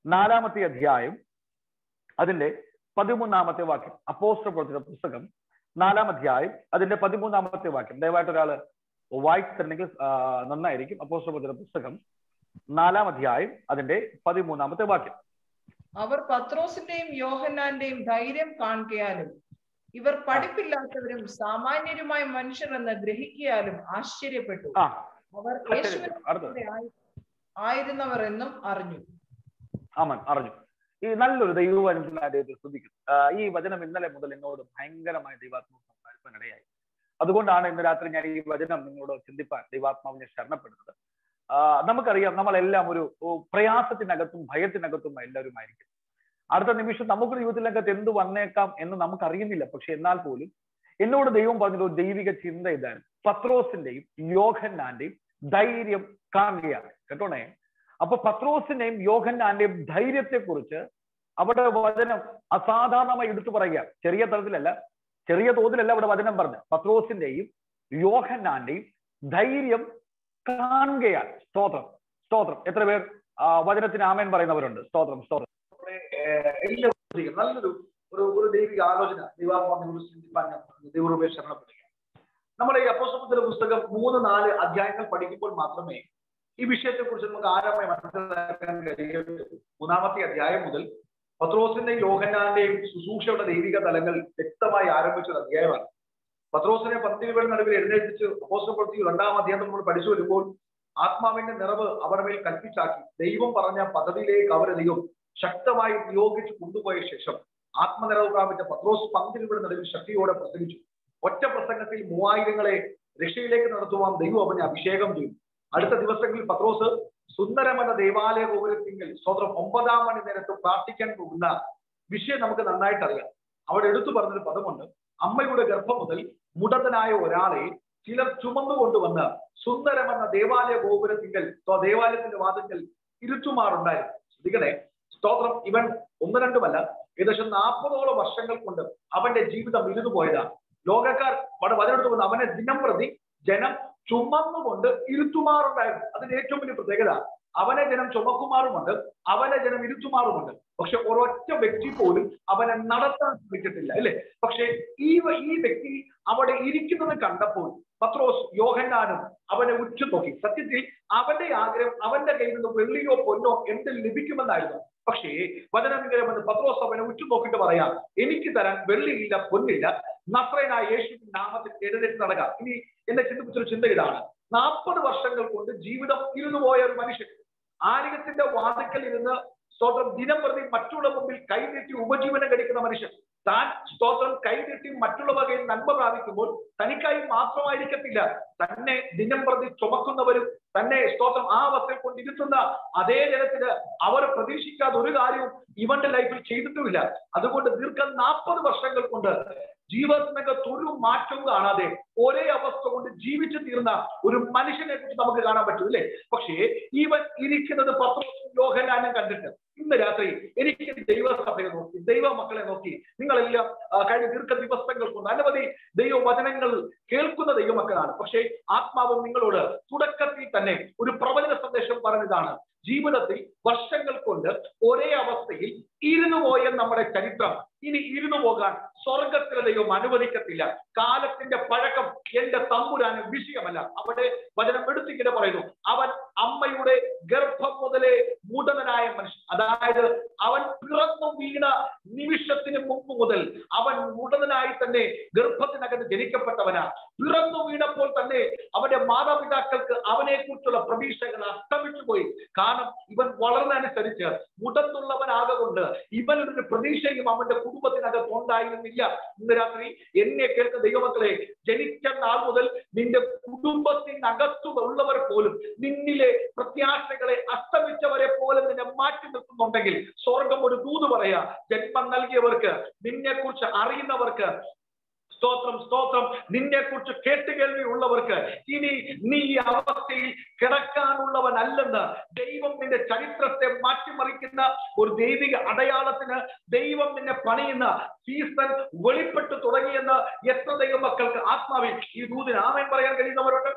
നാലാമത്തെ അധ്യായം അതിന്റെ പതിമൂന്നാമത്തെ വാക്യം അപ്പോസ്റ്റർ പ്രവർത്തിച്ച പുസ്തകം നാലാം അധ്യായം അതിന്റെ പതിമൂന്നാമത്തെ വാക്യം ദയവായിട്ട് ഒരാള് വായിച്ചിട്ടുണ്ടെങ്കിൽ ആ, നന്നായിരിക്കും അപ്പോസ്റ്റർ പ്രവർത്തിച്ച പുസ്തകം നാലാം അധ്യായം അതിന്റെ പതിമൂന്നാമത്തെ വാക്യം അവർ പത്രോസിന്റെയും യോഹന്നാന്റെയും ധൈര്യം കാണിക്കയാലും ഇവർ പഠിപ്പില്ലാത്തവരും സാമാന്യരുമായ മനുഷ്യർ എന്ന് ഗ്രഹിക്കയാലും ആശ്ചര്യപ്പെട്ടു ആ അവർ യേശുവിനെ അടുത്തത് ആയി- ആയിരുന്നവർ എന്നും അറിഞ്ഞു ആമൻ അറിഞ്ഞു ഈ നല്ലൊരു ദൈവവചനത്തിനായി ദൈവത്തെ സ്തുതിക്കുന്നു ആ, ഈ വചനം ഇന്നലെ മുതൽ എന്നോട് ഭയങ്കരമായ ദൈവാത്മാവ് സംസാരിക്കാനിടയായി അതുകൊണ്ടാണ് ഇന്ന് രാത്രി ഞാൻ ഈ വചനം നിങ്ങളോട് ചിന്തിപ്പാൻ ദൈവാത്മാവിനെ ശരണപ്പെടുന്നത് ആ, നമുക്കറിയാം നമ്മളെല്ലാം ഒരു ഓ, പ്രയാസത്തിനകത്തും ഭയത്തിനകത്തും എല്ലാവരുമായിരിക്കും അടുത്ത നിമിഷം നമുക്ക് ജീവിതത്തിനകത്ത് എന്ത് വന്നേക്കാം എന്ന് നമുക്കറിയുന്നില്ല പക്ഷെ എന്നാൽ പോലും എന്നോട് ദൈവം പറഞ്ഞൊരു ഒരു ദൈവിക ചിന്ത ഇതായിരുന്നു പത്രോസിന്റെയും യോഹന്നാന്റെയും ധൈര്യം കാണുകയാണ് കേട്ടോണേ അപ്പൊ പത്രോസിന്റെയും യോഹന്നാന്റെയും ധൈര്യത്തെ കുറിച്ച് അവിടെ വചനം അസാധാരണമായി എടുത്തു പറയുക ചെറിയ തലത്തിലല്ല ചെറിയ തോതിലല്ല അവിടെ വചനം പറഞ്ഞു പത്രോസിന്റെയും യോഹന്നാന്റെയും ധൈര്യം കാണുകയാണ് സ്തോത്രം സ്തോത്രം എത്ര പേർ ആ, വചനത്തിന് ആമേൻ പറയുന്നവരുണ്ട് സ്തോത്രം സ്തോത്രം എല്ലാവരും ശ്രദ്ധിക്കണം. നല്ലൊരു ഒരു ഒരു ദൈവിക ആലോചന ദൈവാത്മാവിനോട് ചിന്തിപ്പാൻ ഞാൻ ദൈവരൂപേ ശരണപ്പെടുക നമ്മുടെ ഈ അപ്പോസ്തലത്തിന്റെ പുസ്തകം മൂന്ന് നാല് അധ്യായങ്ങൾ പഠിക്കുമ്പോൾ മാത്രമേ ഈ വിഷയത്തെ കുറിച്ച് നമുക്ക് ആഴമായി മനസ്സിലാക്കാൻ കഴിയുള്ളൂ മൂന്നാമത്തെ അധ്യായം മുതൽ പത്രോസിന്റെയും യോഹന്നാന്റെയും ശുശ്രൂഷയുടെ ദൈവിക തലങ്ങൾ വ്യക്തമായി ആരംഭിച്ച ഒരു അധ്യായമാണ് പത്രോസിനെ പന്തികളുടെ നടുവിൽ എഴുന്നേൽപ്പിച്ച് അപ്പോസ്റ്റലപ്രവൃത്തി രണ്ടാം അധ്യായം നമ്മൾ പഠിച്ചു വരുമ്പോൾ ആത്മാവിന്റെ നിറവ് അവരുടെ മേൽ കൽപ്പിച്ചാക്കി ദൈവം പറഞ്ഞ പദവിയിലേക്ക് അവരെ ദൈവം ശക്തമായി നിയോഗിച്ച് കൊണ്ടുപോയ ശേഷം ആത്മനിറവ് പ്രാപിച്ച പത്രോസ് പന്തികളുടെ നടുവിൽ ശക്തിയോടെ പ്രസംഗിച്ചു ഒറ്റ പ്രസംഗത്തിൽ മൂവായിരങ്ങളെ രക്ഷയിലേക്ക് നടത്തുവാൻ ദൈവം അവനെ അഭിഷേകം ചെയ്തു അടുത്ത ദിവസങ്ങളിൽ പത്രോസ് സുന്ദരമെന്ന ദേവാലയ ഗോപുരത്തിങ്കിൽ സ്വതന്ത്രം ഒമ്പതാം മണി നേരത്ത് പ്രാർത്ഥിക്കാൻ പോകുന്ന വിഷയം നമുക്ക് നന്നായിട്ട് അറിയാം അവിടെ എടുത്തു പറഞ്ഞൊരു പദമുണ്ട് അമ്മയുടെ ഗർഭം മുതൽ മുടന്തനായ ഒരാളെ ചിലർ ചുമന്നുകൊണ്ടുവന്ന് സുന്ദരമെന്ന ദേവാലയ ഗോപുരത്തിങ്കൽ സ്വ ദേവാലയത്തിന്റെ വാതിൽക്കൽ ഇരുത്തുമാറുണ്ടായിരുന്നു ശ്രദ്ധിക്കണേ സ്തോത്രം ഇവൻ ഒന്ന് രണ്ടുമല്ല ഏകദേശം നാൽപ്പതോളം വർഷങ്ങൾ കൊണ്ട് അവന്റെ ജീവിതം ഇരുന്നു പോയതാണ് ലോകക്കാർ അവിടെ വചനെടുത്ത് വന്ന് അവനെ ദിനം പ്രതി ജനം ചുമന്നുകൊണ്ട് ഇരുത്തുമാറുണ്ടായിരുന്നു അതിന്റെ ഏറ്റവും വലിയ പ്രത്യേകത അവനെ ജനം ചുമക്കുമാറുമുണ്ട് അവനെ ജനം ഇരുത്തുമാറുമുണ്ട് പക്ഷെ ഒരൊറ്റ വ്യക്തി പോലും അവനെ നടത്താൻ ശ്രമിച്ചിട്ടില്ല അല്ലെ പക്ഷെ ഈ വ- ഈ വ്യക്തി അവിടെ ഇരിക്കുന്നത് കണ്ടപ്പോൾ പത്രോസ് യോഹന്നാനും അവനെ ഉച്ചു നോക്കി സത്യത്തിൽ അവന്റെ ആഗ്രഹം അവന്റെ കയ്യിൽ നിന്ന് വെള്ളിയോ പൊന്നോ എന്തിൽ ലഭിക്കുമെന്നായിരുന്നു പക്ഷേ വചനം ഇങ്ങനെ വന്ന് പത്രോസ് അവനെ ഉച്ചു നോക്കിയിട്ട് പറയാം എനിക്ക് തരാൻ വെള്ളിയില്ല പൊന്നില്ല നസ്രനായ യേശുവിന്റെ നാമത്തിൽ എഴുന്നേറ്റ് നടക്കാം ഇനി എന്നെ ചിന്തിപ്പിച്ചൊരു ചിന്ത ഇതാണ് നാൽപ്പത് വർഷങ്ങൾ കൊണ്ട് ജീവിതം ഇരുന്നു പോയ ഒരു മനുഷ്യൻ ആലയത്തിന്റെ വാതിക്കൽ ഇരുന്ന് സ്തോത്രം ദിനം പ്രതി മറ്റുള്ള മുമ്പിൽ കൈനീട്ടി ഉപജീവനം കഴിക്കുന്ന മനുഷ്യൻ താൻ സ്തോത്രം കൈനീട്ടി മറ്റുള്ളവ കയ്യിൽ നന്മ പ്രാപിക്കുമ്പോൾ തനിക്കായി മാത്രമായിരിക്കത്തില്ല തന്നെ ദിനം പ്രതി ചുമക്കുന്നവരും തന്നെ സ്തോത്രം ആ അവസ്ഥയിൽ കൊണ്ടിരുത്തുന്ന അതേ ജനത്തിന് അവർ പ്രതീക്ഷിക്കാതെ ഒരു കാര്യവും ഇവന്റെ ലൈഫിൽ ചെയ്തിട്ടുമില്ല അതുകൊണ്ട് ദീർഘ നാൽപ്പത് വർഷങ്ങൾ കൊണ്ട് ജീവിതത്തിനകത്ത് ഒരു മാറ്റവും കാണാതെ ഒരേ അവസ്ഥ കൊണ്ട് ജീവിച്ചു തീർന്ന ഒരു മനുഷ്യനെ കുറിച്ച് നമുക്ക് കാണാൻ പറ്റും അല്ലേ പക്ഷേ ഇവൻ ഇരിക്കുന്നത് പത്രോസും യോഹനാനും കണ്ടിട്ട് ഇന്ന് രാത്രി എനിക്ക് ദൈവസഭയെ നോക്കി ദൈവ മക്കളെ നോക്കി നിങ്ങളെല്ലാം ആ, കഴിഞ്ഞ ദീർഘ ദിവസങ്ങൾ കൊണ്ട് അനവധി ദൈവവചനങ്ങൾ കേൾക്കുന്ന ദൈവമക്കളാണ് പക്ഷേ ആത്മാവ് നിങ്ങളോട് തുടക്കത്തിൽ തന്നെ ഒരു പ്രവചന സന്ദേശം പറഞ്ഞതാണ് ജീവിതത്തിൽ വർഷങ്ങൾ കൊണ്ട് ഒരേ അവസ്ഥയിൽ ഇരുന്നു പോയ നമ്മുടെ ചരിത്രം ഇനി ഇരുന്നു പോകാൻ സ്വർഗത്തിലെ ദൈവം അനുവദിക്കത്തില്ല കാലത്തിന്റെ പഴക്കം എന്റെ തമ്പുരാന് വിഷയമല്ല അവിടെ വചനം എടുത്തിങ്ങനെ പറയുന്നു അവൻ അമ്മയുടെ ഗർഭം മുതലേ മുടനായ മനുഷ്യൻ അതായത് അവൻ പിറന്നു വീണ നിമിഷത്തിന് മുമ്പ് മുതൽ അവൻ മുടനായി തന്നെ ഗർഭത്തിനകത്ത് ജനിക്കപ്പെട്ടവനാ പിറന്നു വീണപ്പോൾ തന്നെ അവന്റെ മാതാപിതാക്കൾക്ക് അവനെ കുറിച്ചുള്ള പ്രതീക്ഷകൾ അസ്തമിച്ചു പോയി കാരണം ഇവൻ വളർന്നനുസരിച്ച് മുടന്നുള്ളവനാകൊണ്ട് ഇവനൊരു പ്രതീക്ഷയും അവന്റെ കുടുംബത്തിനകത്ത് ഉണ്ടായിരുന്നില്ല ഇന്ന് രാത്രി എന്നെ കേൾക്കുന്ന ദൈവമക്കളെ ജനിച്ച നാൾ മുതൽ നിന്റെ കുടുംബത്തിനകത്തു ഉള്ളവർ പോലും നിന്നിലെ പ്രത്യാശകളെ അസ്തമിച്ചവരെ പോലെ നിന്നെ മാറ്റി നിർത്തുന്നുണ്ടെങ്കിൽ സ്വർഗം ഒരു ദൂത് പറയാ ജന്മം നൽകിയവർക്ക് നിന്നെ കുറിച്ച് അറിയുന്നവർക്ക് സ്തോത്രം സ്തോത്രം നിന്നെ കുറിച്ച് കേട്ടുകേൾവി ഉള്ളവർക്ക് ഇനി നീ ഈ അവസ്ഥയിൽ കിടക്കാനുള്ളവനല്ലെന്ന് ദൈവം നിന്റെ ചരിത്രത്തെ മാറ്റിമറിക്കുന്ന ഒരു ദൈവിക അടയാളത്തിന് ദൈവം നിന്നെ പണിയുന്ന സീസൺ വെളിപ്പെട്ടു തുടങ്ങിയെന്ന് എത്ര ദൈവമക്കൾക്ക് ആത്മാവിൽ ഈ ദൂതിന് ആമേൻ പറയാൻ കഴിയുന്നവരുണ്ട്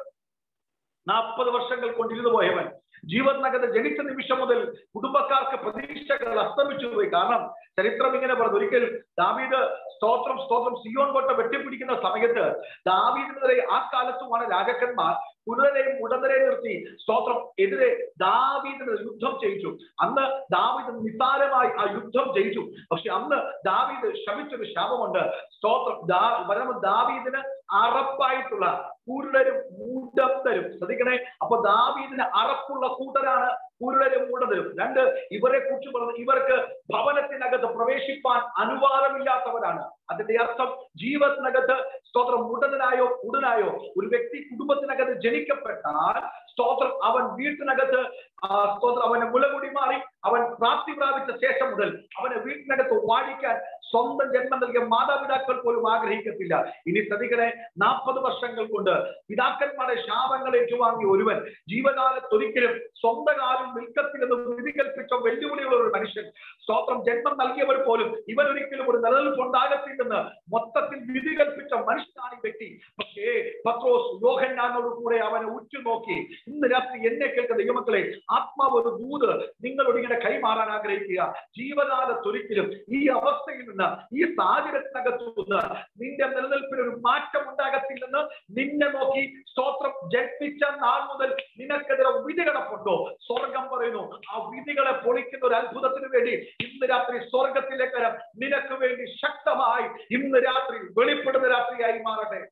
നാൽപ്പത് വർഷങ്ങൾ കൊണ്ടിരുന്നു പോയവൻ ജീവനകത്ത് ജനിച്ച നിമിഷം മുതൽ കുടുംബക്കാർക്ക് പ്രതീക്ഷകൾ അത് അസ്തമിച്ചു പോയി കാരണം ചരിത്രം ഇങ്ങനെ പറഞ്ഞു ഒരിക്കലും ദാവീദ് സ്തോത്രം സ്തോത്രം സിയോൺ കോട്ട വെട്ടിപ്പിടിക്കുന്ന സമയത്ത് ദാവീദിനെതിരെ ആ കാലത്തുമാണ് രാജാക്കന്മാർ കുരുടനെയും ഉടന്തരെയും നിർത്തി സ്തോത്രം എതിരെ ദാവീദിന് യുദ്ധം ചെയ്യിച്ചു അന്ന് ദാവീദ് നിസാരമായി ആ യുദ്ധം ജയിച്ചു പക്ഷെ അന്ന് ദാവീദ് ശമിച്ചൊരു ശാപമുണ്ട് സ്തോത്രം ദാ പരമ ദാവീദിന് അറപ്പായിട്ടുള്ള കുരുടരും മൂടത്തരും ശ്രദ്ധിക്കണേ അപ്പൊ ദാവീദിന് അറപ്പുള്ള കൂട്ടരാണ് കുരുടരും മൂടതരും രണ്ട് ഇവരെ കുറിച്ച് പറഞ്ഞു ഇവർക്ക് ഭവനത്തിനകത്ത് പ്രവേശിപ്പാൻ അനുവാദമില്ലാത്തവരാണ് അതിന്റെ അർത്ഥം ജീവിതത്തിനകത്ത് സ്തോത്രം മുടനായോ ഉടനായോ ഒരു വ്യക്തി കുടുംബത്തിനകത്ത് ജനിക്കപ്പെട്ടാൽ സ്തോത്രം അവൻ വീട്ടിനകത്ത് ആ, സ്തോത്രം അവന്റെ മുലകുടി മാറി അവൻ പ്രാപ്തി പ്രാപിച്ച ശേഷം മുതൽ അവനെ വീട്ടിനകത്ത് വാഴിക്കാൻ സ്വന്തം ജന്മം നൽകിയ മാതാപിതാക്കൾ പോലും ആഗ്രഹിക്കത്തില്ല ഇനി ശ്രദ്ധിക്കണേ നാൽപ്പത് വർഷങ്ങൾ കൊണ്ട് പിതാക്കന്മാരുടെ ശാപങ്ങൾ ഏറ്റുവാങ്ങിയ ഒരുവൻ ജീവകാലത്തൊരിക്കലും സ്വന്തം കാലിൽ നിൽക്കത്തില്ലെന്ന് വിധി കൽപ്പിച്ച വെല്ലുവിളിയുള്ള ഒരു മനുഷ്യൻ സ്തോത്രം ജന്മം നൽകിയവർ പോലും ഇവൻ ഒരിക്കലും ഒരു നിലനിൽപ്പ് ഉണ്ടാകത്തില്ലെന്ന് മൊത്തത്തിൽ വിധി കൽപ്പിച്ച മനുഷ്യനാണ് ഈ വ്യക്തി പക്ഷേ പത്രോസ് യോഹന്നാനോട് കൂടെ അവനെ ഉറ്റുനോക്കി ഇന്ന് രാത്രി എന്നെ കേൾക്കുന്ന ദൈവമക്കളെ ആത്മാവ് ഒരു ദൂത് നിങ്ങളോട് ഇങ്ങനെ കൈമാറാൻ ആഗ്രഹിക്കുക ജീവകാലത്തൊരിക്കലും ഈ അവസ്ഥയിൽ നിന്ന് ഈ സാഹചര്യത്തിനകത്തു നിന്ന് നിന്റെ നിലനിൽപ്പിന് ഒരു മാറ്റം ഉണ്ടാകത്തില്ലെന്ന് നിന്നെ നോക്കി സ്തോത്രം ജന്മിച്ച നാൾ മുതൽ നിനക്കെതിരെ വിധി കിടപ്പുണ്ടോ സ്വർഗം പറയുന്നു ആ വിധികളെ പൊളിക്കുന്ന ഒരു അത്ഭുതത്തിന് വേണ്ടി ഇന്ന് രാത്രി സ്വർഗത്തിലേക്ക് വരാം നിനക്ക് വേണ്ടി ശക്തമായി ഇന്ന് രാത്രി വെളിപ്പെടുന്ന രാത്രിയായി മാറട്ടെ